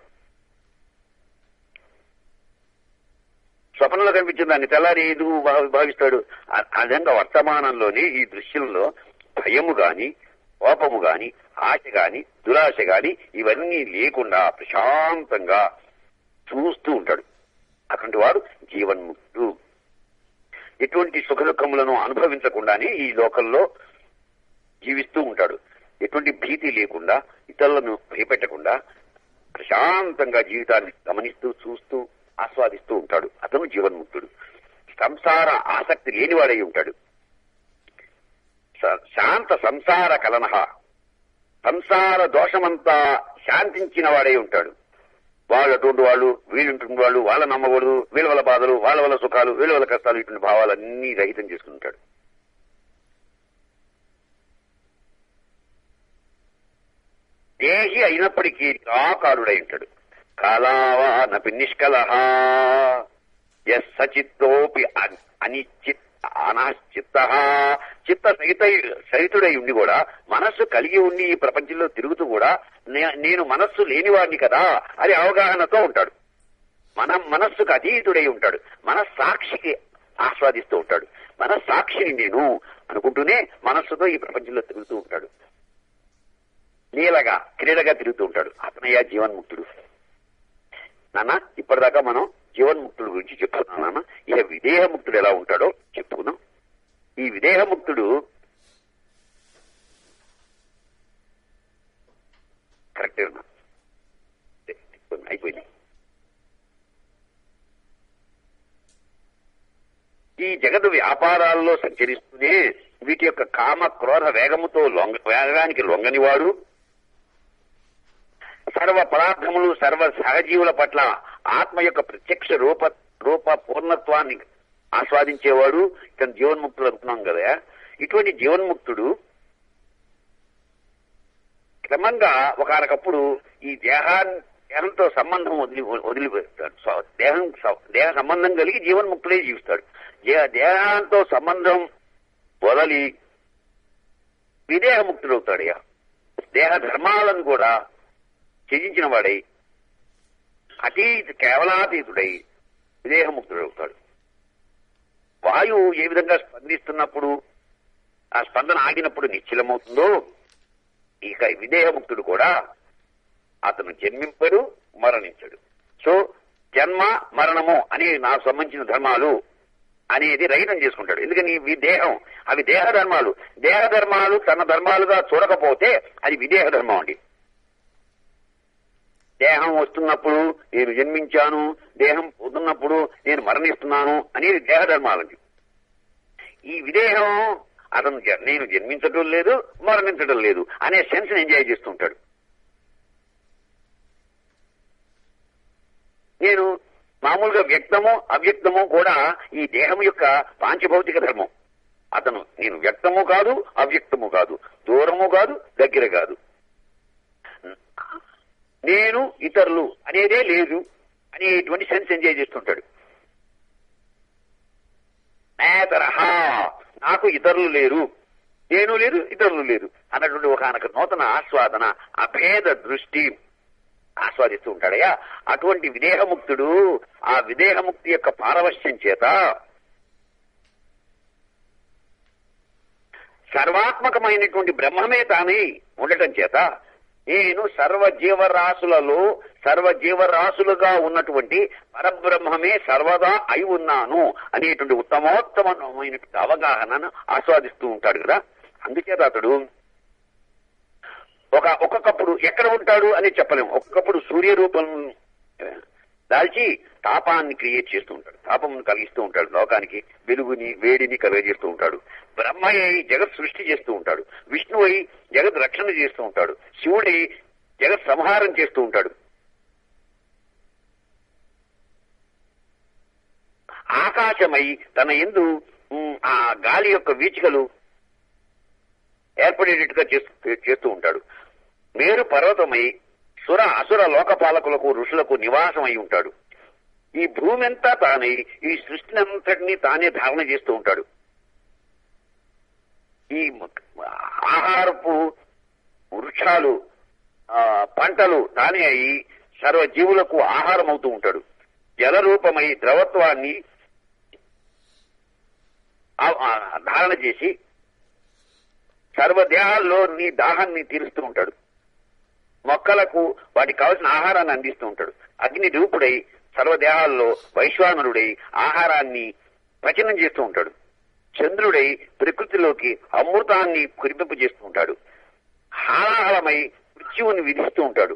స్వప్నంలో కనిపించిన దాన్ని తెల్లారి ఎందుకు భా- భావిస్తాడు ఆ ఆ విధంగా వర్తమానంలోని ఈ దృశ్యంలో భయము గాని కోపము గాని ఆశ గాని దురాశ గాని ఇవన్నీ లేకుండా ప్రశాంతంగా చూస్తూ ఉంటాడు అటువంటి వాడు జీవన్ముక్తుడు ఎటువంటి సుఖ దుఃఖములను అనుభవించకుండానే ఈ లోకంలో జీవిస్తూ ఉంటాడు ఎటువంటి భీతి లేకుండా ఇతరులను భయపెట్టకుండా ప్రశాంతంగా జీవితాన్ని గమనిస్తూ చూస్తూ ఆస్వాదిస్తూ ఉంటాడు అతను జీవన్ముక్తుడు సంసార ఆసక్తి లేనివాడై ఉంటాడు స- శాంత సంసార కలనహ సంసార దోషమంతా శాంతించిన వాడై ఉంటాడు వాళ్ళు అటువంటి వాళ్ళు వీళ్ళుంటుంది వాళ్ళు వాళ్ళ నమ్మకూడదు వీళ్ళ వల్ల బాధలు వాళ్ళ వల్ల సుఖాలు వీళ్ళ వల్ల కష్టాలు ఇటువంటి భావాలన్నీ రహితం చేసుకుంటాడు దేహి అయినప్పటికీ నిరాకారుడై ఉంటాడు కాలావానపి నిష్కలహ ఎస్ సచిత్తోపి అన్- అనిశ్చిత్ అనాశ్చిత్త చిత్త సహిత సహితుడై ఉండి కూడా మనస్సు కలిగి ఉండి ఈ ప్రపంచంలో తిరుగుతూ కూడా నే- నేను మనస్సు లేనివాడిని కదా అని అవగాహనతో ఉంటాడు మన మనస్సుకు అతీతుడై ఉంటాడు మన సాక్షికి ఆస్వాదిస్తూ ఉంటాడు మన సాక్షిని నేను అనుకుంటూనే మనస్సుతో ఈ ప్రపంచంలో తిరుగుతూ ఉంటాడు నీలగా క్రీడగా తిరుగుతూ ఉంటాడు అతనయ్యా జీవన్ముక్తుడు నాన్న ఇప్పటిదాకా మనం జీవన్ముక్తుడు గురించి చెప్పుకున్నాం నాన్న ఇక విదేహముక్తుడు ఎలా ఉంటాడో చెప్పుకుందాం ఈ విదేహముక్తుడు కరెక్టే ఉన్నా అయిపోయింది ఈ జగత్ వ్యాపారాల్లో సంచరిస్తూనే వీటి యొక్క కామ క్రోధ వేగముతో లొంగ వేగానికి లొంగనివాడు సర్వ పదార్థములు సర్వ సహజీవుల పట్ల ఆత్మ యొక్క ప్రత్యక్ష రూప రూప పూర్ణత్వాన్ని ఆస్వాదించేవాడు ఇతను జీవన్ముక్తుడు అనుకున్నాం కదా ఇటువంటి జీవన్ముక్తుడు క్రమంగా ఒకనకప్పుడు ఈ దేహాన్ని దేహంతో సంబంధం వదిలి వదిలిపెడతాడు సో- దేహం స- దేహ సంబంధం కలిగి జీవన్ముక్తులే జీవిస్తాడు దే- దేహంతో సంబంధం వదలి విదేహముక్తుడవుతాడయ్యా దేహ ధర్మాలను కూడా త్యజించిన వాడై అతీత కేవలాతీతుడై విదేహముక్తుడవుతాడు వాయువు ఏ విధంగా స్పందిస్తున్నప్పుడు ఆ స్పందన ఆగినప్పుడు నిశ్చలమవుతుందో ఇక విదేహముక్తుడు కూడా అతను జన్మింపడు మరణించడు సో జన్మ మరణము అనే నాకు సంబంధించిన ధర్మాలు అనేది రహితం చేసుకుంటాడు ఎందుకని ఇవి దేహం అవి దేహ ధర్మాలు దేహ ధర్మాలు తన ధర్మాలుగా చూడకపోతే అది విదేహ ధర్మం అండి దేహం వస్తున్నప్పుడు నేను జన్మించాను దేహం పోతున్నప్పుడు నేను మరణిస్తున్నాను అనేది దేహ ధర్మాలండి ఈ విదేహం అతను జ- నేను జన్మించడం లేదు మరణించడం లేదు అనే సెన్స్ ఎంజాయ్ చేస్తుంటాడు నేను మామూలుగా వ్యక్తము అవ్యక్తము కూడా ఈ దేహం యొక్క పాంచభౌతిక ధర్మం అతను నేను వ్యక్తము కాదు అవ్యక్తము కాదు దూరము కాదు దగ్గర కాదు నేను ఇతరులు అనేదే లేదు అనేటువంటి సెన్స్ ఎంజాయ్ చేస్తుంటాడు తరహా నాకు ఇతరులు లేరు నేను లేదు ఇతరులు లేరు అన్నటువంటి ఒక నూతన ఆస్వాదన అభేద దృష్టి ఆస్వాదిస్తూ ఉంటాడయ్యా అటువంటి విదేహముక్తుడు ఆ విదేహముక్తి యొక్క పారవశ్యం చేత సర్వాత్మకమైనటువంటి బ్రహ్మమే తానై ఉండటం చేత నేను సర్వ జీవరాశులలో సర్వ జీవరాశులుగా ఉన్నటువంటి పరబ్రహ్మమే సర్వదా అయి ఉన్నాను అనేటువంటి ఉత్తమోత్తమమైనటువంటి అవగాహనను ఆస్వాదిస్తూ ఉంటాడు కదా అందుచేత అతడు ఒక ఒక్కొక్కప్పుడు ఎక్కడ ఉంటాడు అని చెప్పలేము ఒక్కొక్కప్పుడు సూర్య రూపం దాల్చి తాపాన్ని క్రియేట్ చేస్తూ ఉంటాడు తాపం కలిగిస్తూ ఉంటాడు లోకానికి వెలుగుని వేడిని కలుగజేస్తూ ఉంటాడు బ్రహ్మయ్య జగత్ సృష్టి చేస్తూ ఉంటాడు విష్ణువై జగత్ రక్షణ చేస్తూ ఉంటాడు శివుడై జగత్ సంహారం చేస్తూ ఉంటాడు ఆకాశమై తన ఎందు ఉమ్, ఆ గాలి యొక్క వీచికలు ఏర్పడేటట్టుగా చేస్తూ చేస్తూ ఉంటాడు మేరు పర్వతమై సుర అసుర లోకపాలకులకు ఋషులకు నివాసం అయి ఉంటాడు ఈ భూమి అంతా తానై ఈ సృష్టిని అంతటినీ తానే ధారణ చేస్తూ ఉంటాడు ఈ మ- ఆహారపు వృక్షాలు ఆ, పంటలు తానే అయి సర్వ జీవులకు ఆహారం అవుతూ ఉంటాడు జలరూపమై ద్రవత్వాన్ని ఆ- ఆ, ధారణ చేసి సర్వదేహాల్లో నీ దాహాన్ని తీరుస్తూ ఉంటాడు మొక్కలకు వాటికి కావలసిన ఆహారాన్ని అందిస్తూ ఉంటాడు అగ్ని రూపుడై సర్వదేహాల్లో వైశ్వానరుడై ఆహారాన్ని పచనం చేస్తూ ఉంటాడు చంద్రుడై ప్రకృతిలోకి అమృతాన్ని కురిపింపు చేస్తూ ఉంటాడు హాలాహలమై మృత్యువుని విధిస్తూ ఉంటాడు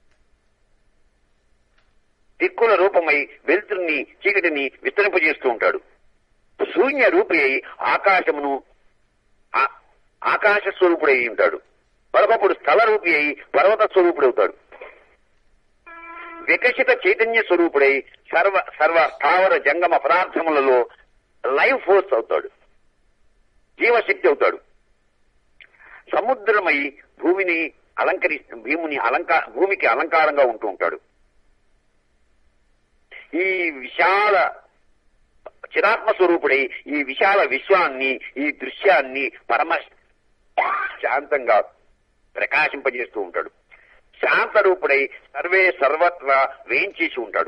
దిక్కుల రూపమై వెలుతురిని చీకటిని విస్తరింపజేస్తూ ఉంటాడు శూన్య రూపి అయి ఆకాశమును ఆ- ఆకాశ స్వరూపుడై ఉంటాడు మరొకప్పుడు స్థల రూపి అయి పర్వత స్వరూపుడవుతాడు వికసిత చైతన్య స్వరూపుడై సర్వ సర్వ స్థావర జంగమ పదార్థములలో లైఫ్ ఫోర్స్ అవుతాడు జీవశక్తి అవుతాడు సముద్రమై భూమిని అలంకరి భూమిని అలంకా భూమికి అలంకారంగా ఉంటూ ఉంటాడు ఈ విశాల చిరాత్మ స్వరూపుడై ఈ విశాల విశ్వాన్ని ఈ దృశ్యాన్ని పరమ శాంతంగా ప్రకాశింపజేస్తూ ఉంటాడు శాంత రూపుడై సర్వే సర్వత్రా వేయించేసి ఉంటాడు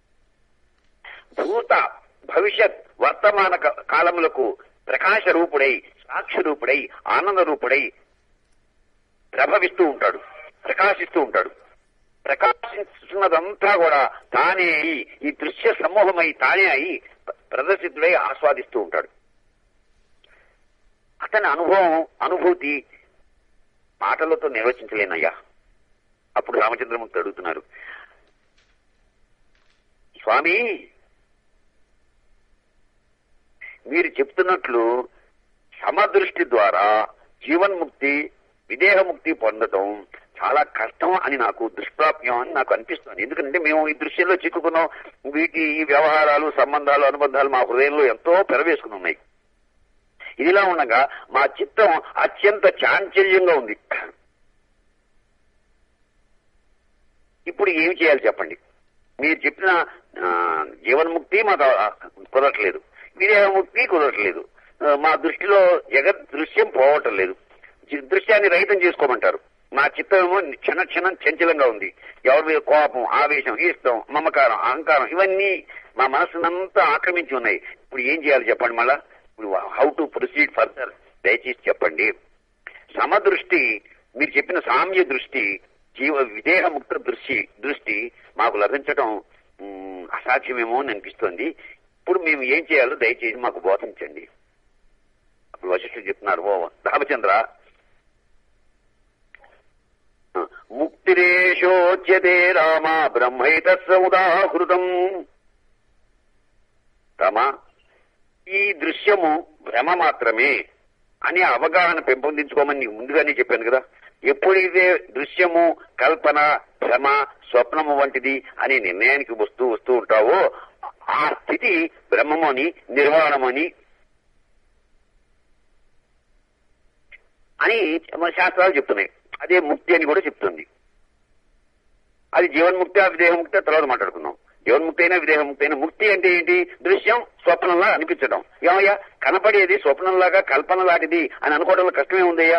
భూత భవిష్యత్ వర్తమాన క- కాలములకు ప్రకాశ రూపుడై సాక్షి రూపుడై ఆనంద రూపుడై ప్రభవిస్తూ ఉంటాడు ప్రకాశిస్తూ ఉంటాడు ప్రకాశిస్తున్నదంతా కూడా తానే అయి ఈ దృశ్య సమూహమై తానే అయి ప్ర- ప్రదర్శితుడై ఆస్వాదిస్తూ ఉంటాడు అతని అనుభవం అనుభూతి మాటలతో నిర్వచించలేనయ్యా అప్పుడు రామచంద్రమూర్తి అడుగుతున్నారు స్వామి మీరు చెప్తున్నట్లు సమదృష్టి ద్వారా జీవన్ముక్తి విదేహముక్తి పొందటం చాలా కష్టం అని నాకు దుష్ప్రాప్యం అని నాకు అనిపిస్తుంది ఎందుకంటే మేము ఈ దృశ్యంలో చిక్కుకున్నాం వీటి ఈ వ్యవహారాలు సంబంధాలు అనుబంధాలు మా హృదయంలో ఎంతో పెరవేసుకుని ఉన్నాయి ఇదిలా ఉండగా మా చిత్తం అత్యంత చాంచల్యంగా ఉంది ఇప్పుడు ఏమి చేయాలి చెప్పండి మీరు చెప్పిన ఆ, జీవన్ముక్తి మాకు ఆ, కుదరట్లేదు విదేహముక్తి కుదరట్లేదు ఆ, మా దృష్టిలో జగత్ దృశ్యం పోవటం లేదు జి- దృశ్యాన్ని రహితం చేసుకోమంటారు మా చిత్తమేమో క్షణ క్షణం చంచలంగా ఉంది ఎవరి మీద కోపం ఆవేశం ఇష్టం మమకారం అహంకారం ఇవన్నీ మా మనసునంతా ఆక్రమించి ఉన్నాయి ఇప్పుడు ఏం చేయాలి చెప్పండి మళ్ళా ఇప్పుడు హౌ టు ప్రొసీడ్ ఫర్దర్ దయచేసి చెప్పండి సమదృష్టి మీరు చెప్పిన సామ్య దృష్టి జీవ విదేహముక్త దృష్టి దృష్టి మాకు లభించడం మ్, అసాధ్యమేమో అని అనిపిస్తోంది ఇప్పుడు మేము ఏం చేయాలో దయచేసి మాకు బోధించండి అప్పుడు వశిష్ఠుడు చెప్తున్నారు ఓ రామచంద్ర ముక్తిరేషోచ్యతే రామ బ్రహ్మైతస్వ ఉదాహృతం రామ ఈ దృశ్యము భ్రమ మాత్రమే అనే అవగాహన పెంపొందించుకోమని నీకు ముందుగానే చెప్పాను కదా ఎప్పుడైతే దృశ్యము కల్పన భ్రమ స్వప్నము వంటిది అనే నిర్ణయానికి వస్తూ వస్తూ ఉంటావో ఆ స్థితి బ్రహ్మము అని నిర్వాణమని అని మన శాస్త్రాలు చెప్తున్నాయి అదే ముక్తి అని కూడా చెప్తుంది అది జీవన్ముక్తి విదేహముక్తి తర్వాత మాట్లాడుకుందాం జీవన్ముక్తి అయినా విదేహముక్తి అయినా ముక్తి అంటే ఏంటి దృశ్యం స్వప్నంలా అనిపించడం ఏమయ్యా కనపడేది స్వప్నంలాగా కల్పన లాంటిది అని అనుకోవడంలో కష్టమే ఉందయ్యా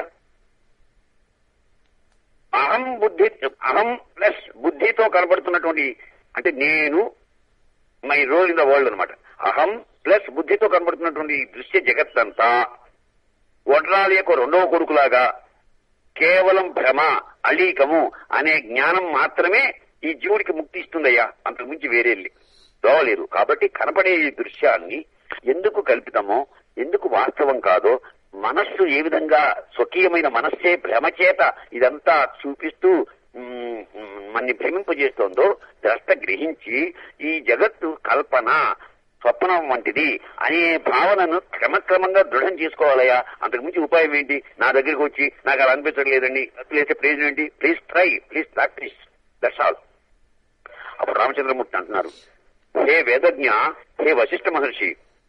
అహం బుద్ధి అహం ప్లస్ బుద్ధితో కనపడుతున్నటువంటి అంటే నేను my role in the world అనమాట అహం ప్లస్ బుద్ధితో కనబడుతున్నటువంటి ఈ దృశ్య జగత్తంతా వడ్రాలి యొక్క రెండవ కొడుకులాగా కేవలం భ్రమ అలీకము అనే జ్ఞానం మాత్రమే ఈ జీవుడికి ముక్తి ఇస్తుందయ్యా అంతకుమించి వేరే దోవలేదు కాబట్టి కనపడే ఈ దృశ్యాన్ని ఎందుకు కల్పితమో ఎందుకు వాస్తవం కాదో మనస్సు ఏ విధంగా స్వకీయమైన మనస్సే భ్రమ చేత ఇదంతా చూపిస్తూ మ్, మ్, మన్ని భ్రమింపజేస్తోందో ద్రష్ట గ్రహించి ఈ జగత్తు కల్పన స్వప్నం వంటిది అనే భావనను క్రమక్రమంగా దృఢం చేసుకోవాలయ్యా అంతకుమించి ఉపాయం ఏంటి నా దగ్గరికి వచ్చి నాకు అలా అనిపించడం లేదండి అసలు వేసే ప్రయోజనం ఏంటి please try please practice that's all అప్పుడు రామచంద్రమూర్తి అంటున్నారు హే వేదజ్ఞ హే వశిష్ఠ మహర్షి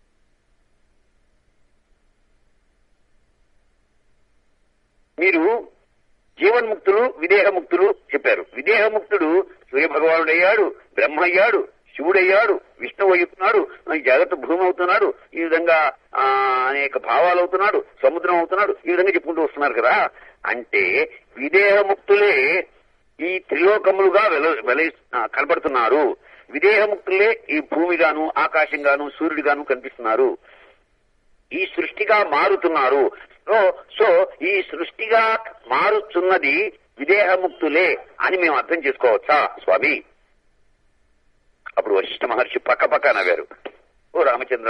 మీరు జీవన్ముక్తులు విదేహముక్తులు చెప్పారు విదేహముక్తుడు సూర్యభగవానుడయ్యాడు బ్రహ్మ అయ్యాడు శివుడయ్యాడు విష్ణువు అవుతున్నాడు ఈ జగత్ భూమి అవుతున్నాడు ఈ విధంగా ఆ, అనేక భావాలు అవుతున్నాడు సముద్రం అవుతున్నాడు ఈ విధంగా చెప్పుకుంటూ వస్తున్నారు కదా అంటే విదేహముక్తులే ఈ త్రిలోకములుగా వెల వెల ఆ, కనబడుతున్నారు విదేహముక్తులే ఈ భూమిగాను ఆకాశంగాను సూర్యుడిగాను కనిపిస్తున్నారు ఈ సృష్టిగా మారుతున్నారు సో సో ఈ సృష్టిగా మారుతున్నది విదేహముక్తులే అని మేము అర్థం చేసుకోవచ్చా స్వామి అప్పుడు వశిష్ఠ మహర్షి పక్క పక్క నవ్వారు ఓ రామచంద్ర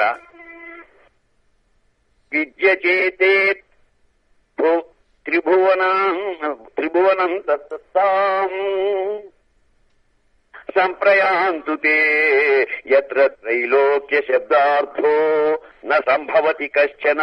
విద్య చేతే భూ- త్రిభువనం త్రిభువనం దత్తాం సంప్రయాంతు తే యత్ర త్రైలోక్య శబ్దార్థో న సంభవతి కశ్చన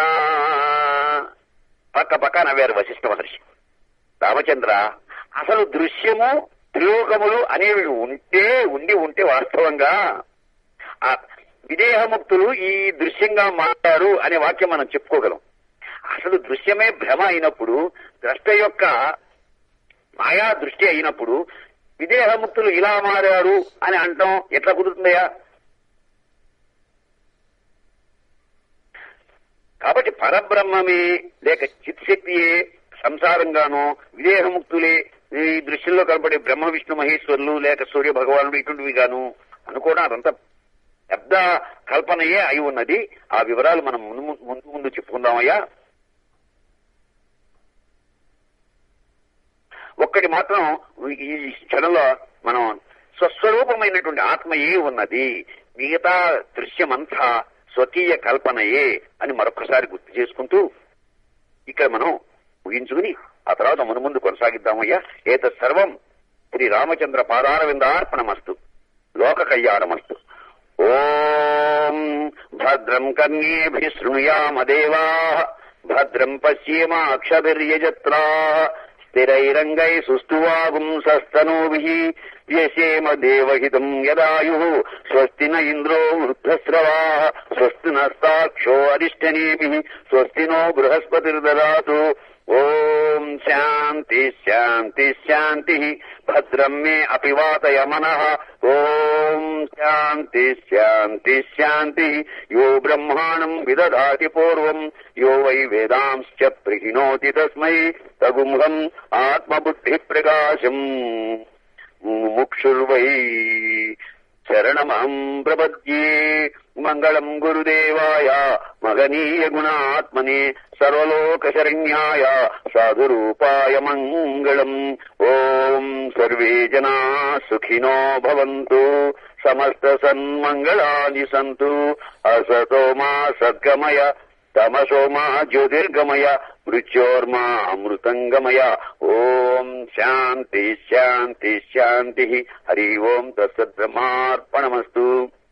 పక్క పక్క నవ్వారు వశిష్ఠ మహర్షి రామచంద్ర అసలు దృశ్యము త్రిలోకములు అనేవి ఉంటే ఉండి ఉంటే వాస్తవంగా ఆ విదేహముక్తులు ఈ దృశ్యంగా మారారు అనే వాక్యం మనం చెప్పుకోగలం అసలు దృశ్యమే భ్రమ అయినప్పుడు ద్రష్ట యొక్క మాయా దృష్టి అయినప్పుడు విదేహముక్తులు ఇలా మారారు అని అంటాం ఎట్లా కుదురుతుందయ్యా పరబ్రహ్మమే లేక చిత్శక్తియే సంసారంగానో విదేహముక్తులే ఈ దృశ్యంలో కనబడే బ్రహ్మ విష్ణు మహేశ్వరులు లేక సూర్య భగవానుడు ఇటువంటివి గాను అనుకోవడం అదంతా పెద్ద కల్పనయే అయి ఉన్నది ఆ వివరాలు మనం ముందు ముందు ముందు చెప్పుకుందామయ్యా ఒక్కటి మాత్రం ఈ క్షణంలో మనం స్వస్వరూపమైనటువంటి ఆత్మయే ఉన్నది మిగతా దృశ్యమంతా స్వకీయ కల్పనయే అని మరొకసారి గుర్తు చేసుకుంటూ ఇక్కడ మనం ముగించుకుని ఆ తర్వాత మన ముందు కొనసాగిద్దామయ్యా ఏత సర్వం శ్రీ రామచంద్ర పాదారవిందార్పణమస్తు లోక కళ్యాణమస్తు ఓం భద్రం కన్యేభి శృణుయామ దేవా భద్రం పశ్యేమాక్షభిర్యజత్రా స్థిరైరంగై సుస్తువాగుం సస్తనూభి వ్యసేమ దేవహితం యదాయు స్వస్తి న ఇంద్రో వృద్ధస్రవా స్వస్తి నస్తాక్షో అరిష్టనేమి స్వస్తి నో బృహస్పతిర్దదాతు ఓం శాంతి శాంతి శాంతి భద్రం మే అపివాతయ మనః ఓం శాంతి శాంతి శాంతి యో బ్రహ్మాణం విదధాతి పూర్వం యో వై వేదాంశ్చ ప్రహిణోతి తస్మై తగుంహం ఆత్మబుద్ధి ప్రకాశం ముక్షుర్వై శరణమహం ప్రపద్యే మంగళం గురుదేవాయ మగనీయ గుణాత్మనే సర్వలోక శరణ్యాయ సాధురూపాయ మంగళం ఓం సర్వే జనా సుఖినో భవంతు సమస్త సన్మంగళాని సంతు అసతో మా సద్గమయ తమసో మా జ్యోతిర్గమయ మృత్యోర్మా అమృతంగమయ ఓం శాంతి శాంతి శాంతి హరి ఓం తత్సద్బ్రహ్మార్పణమస్తు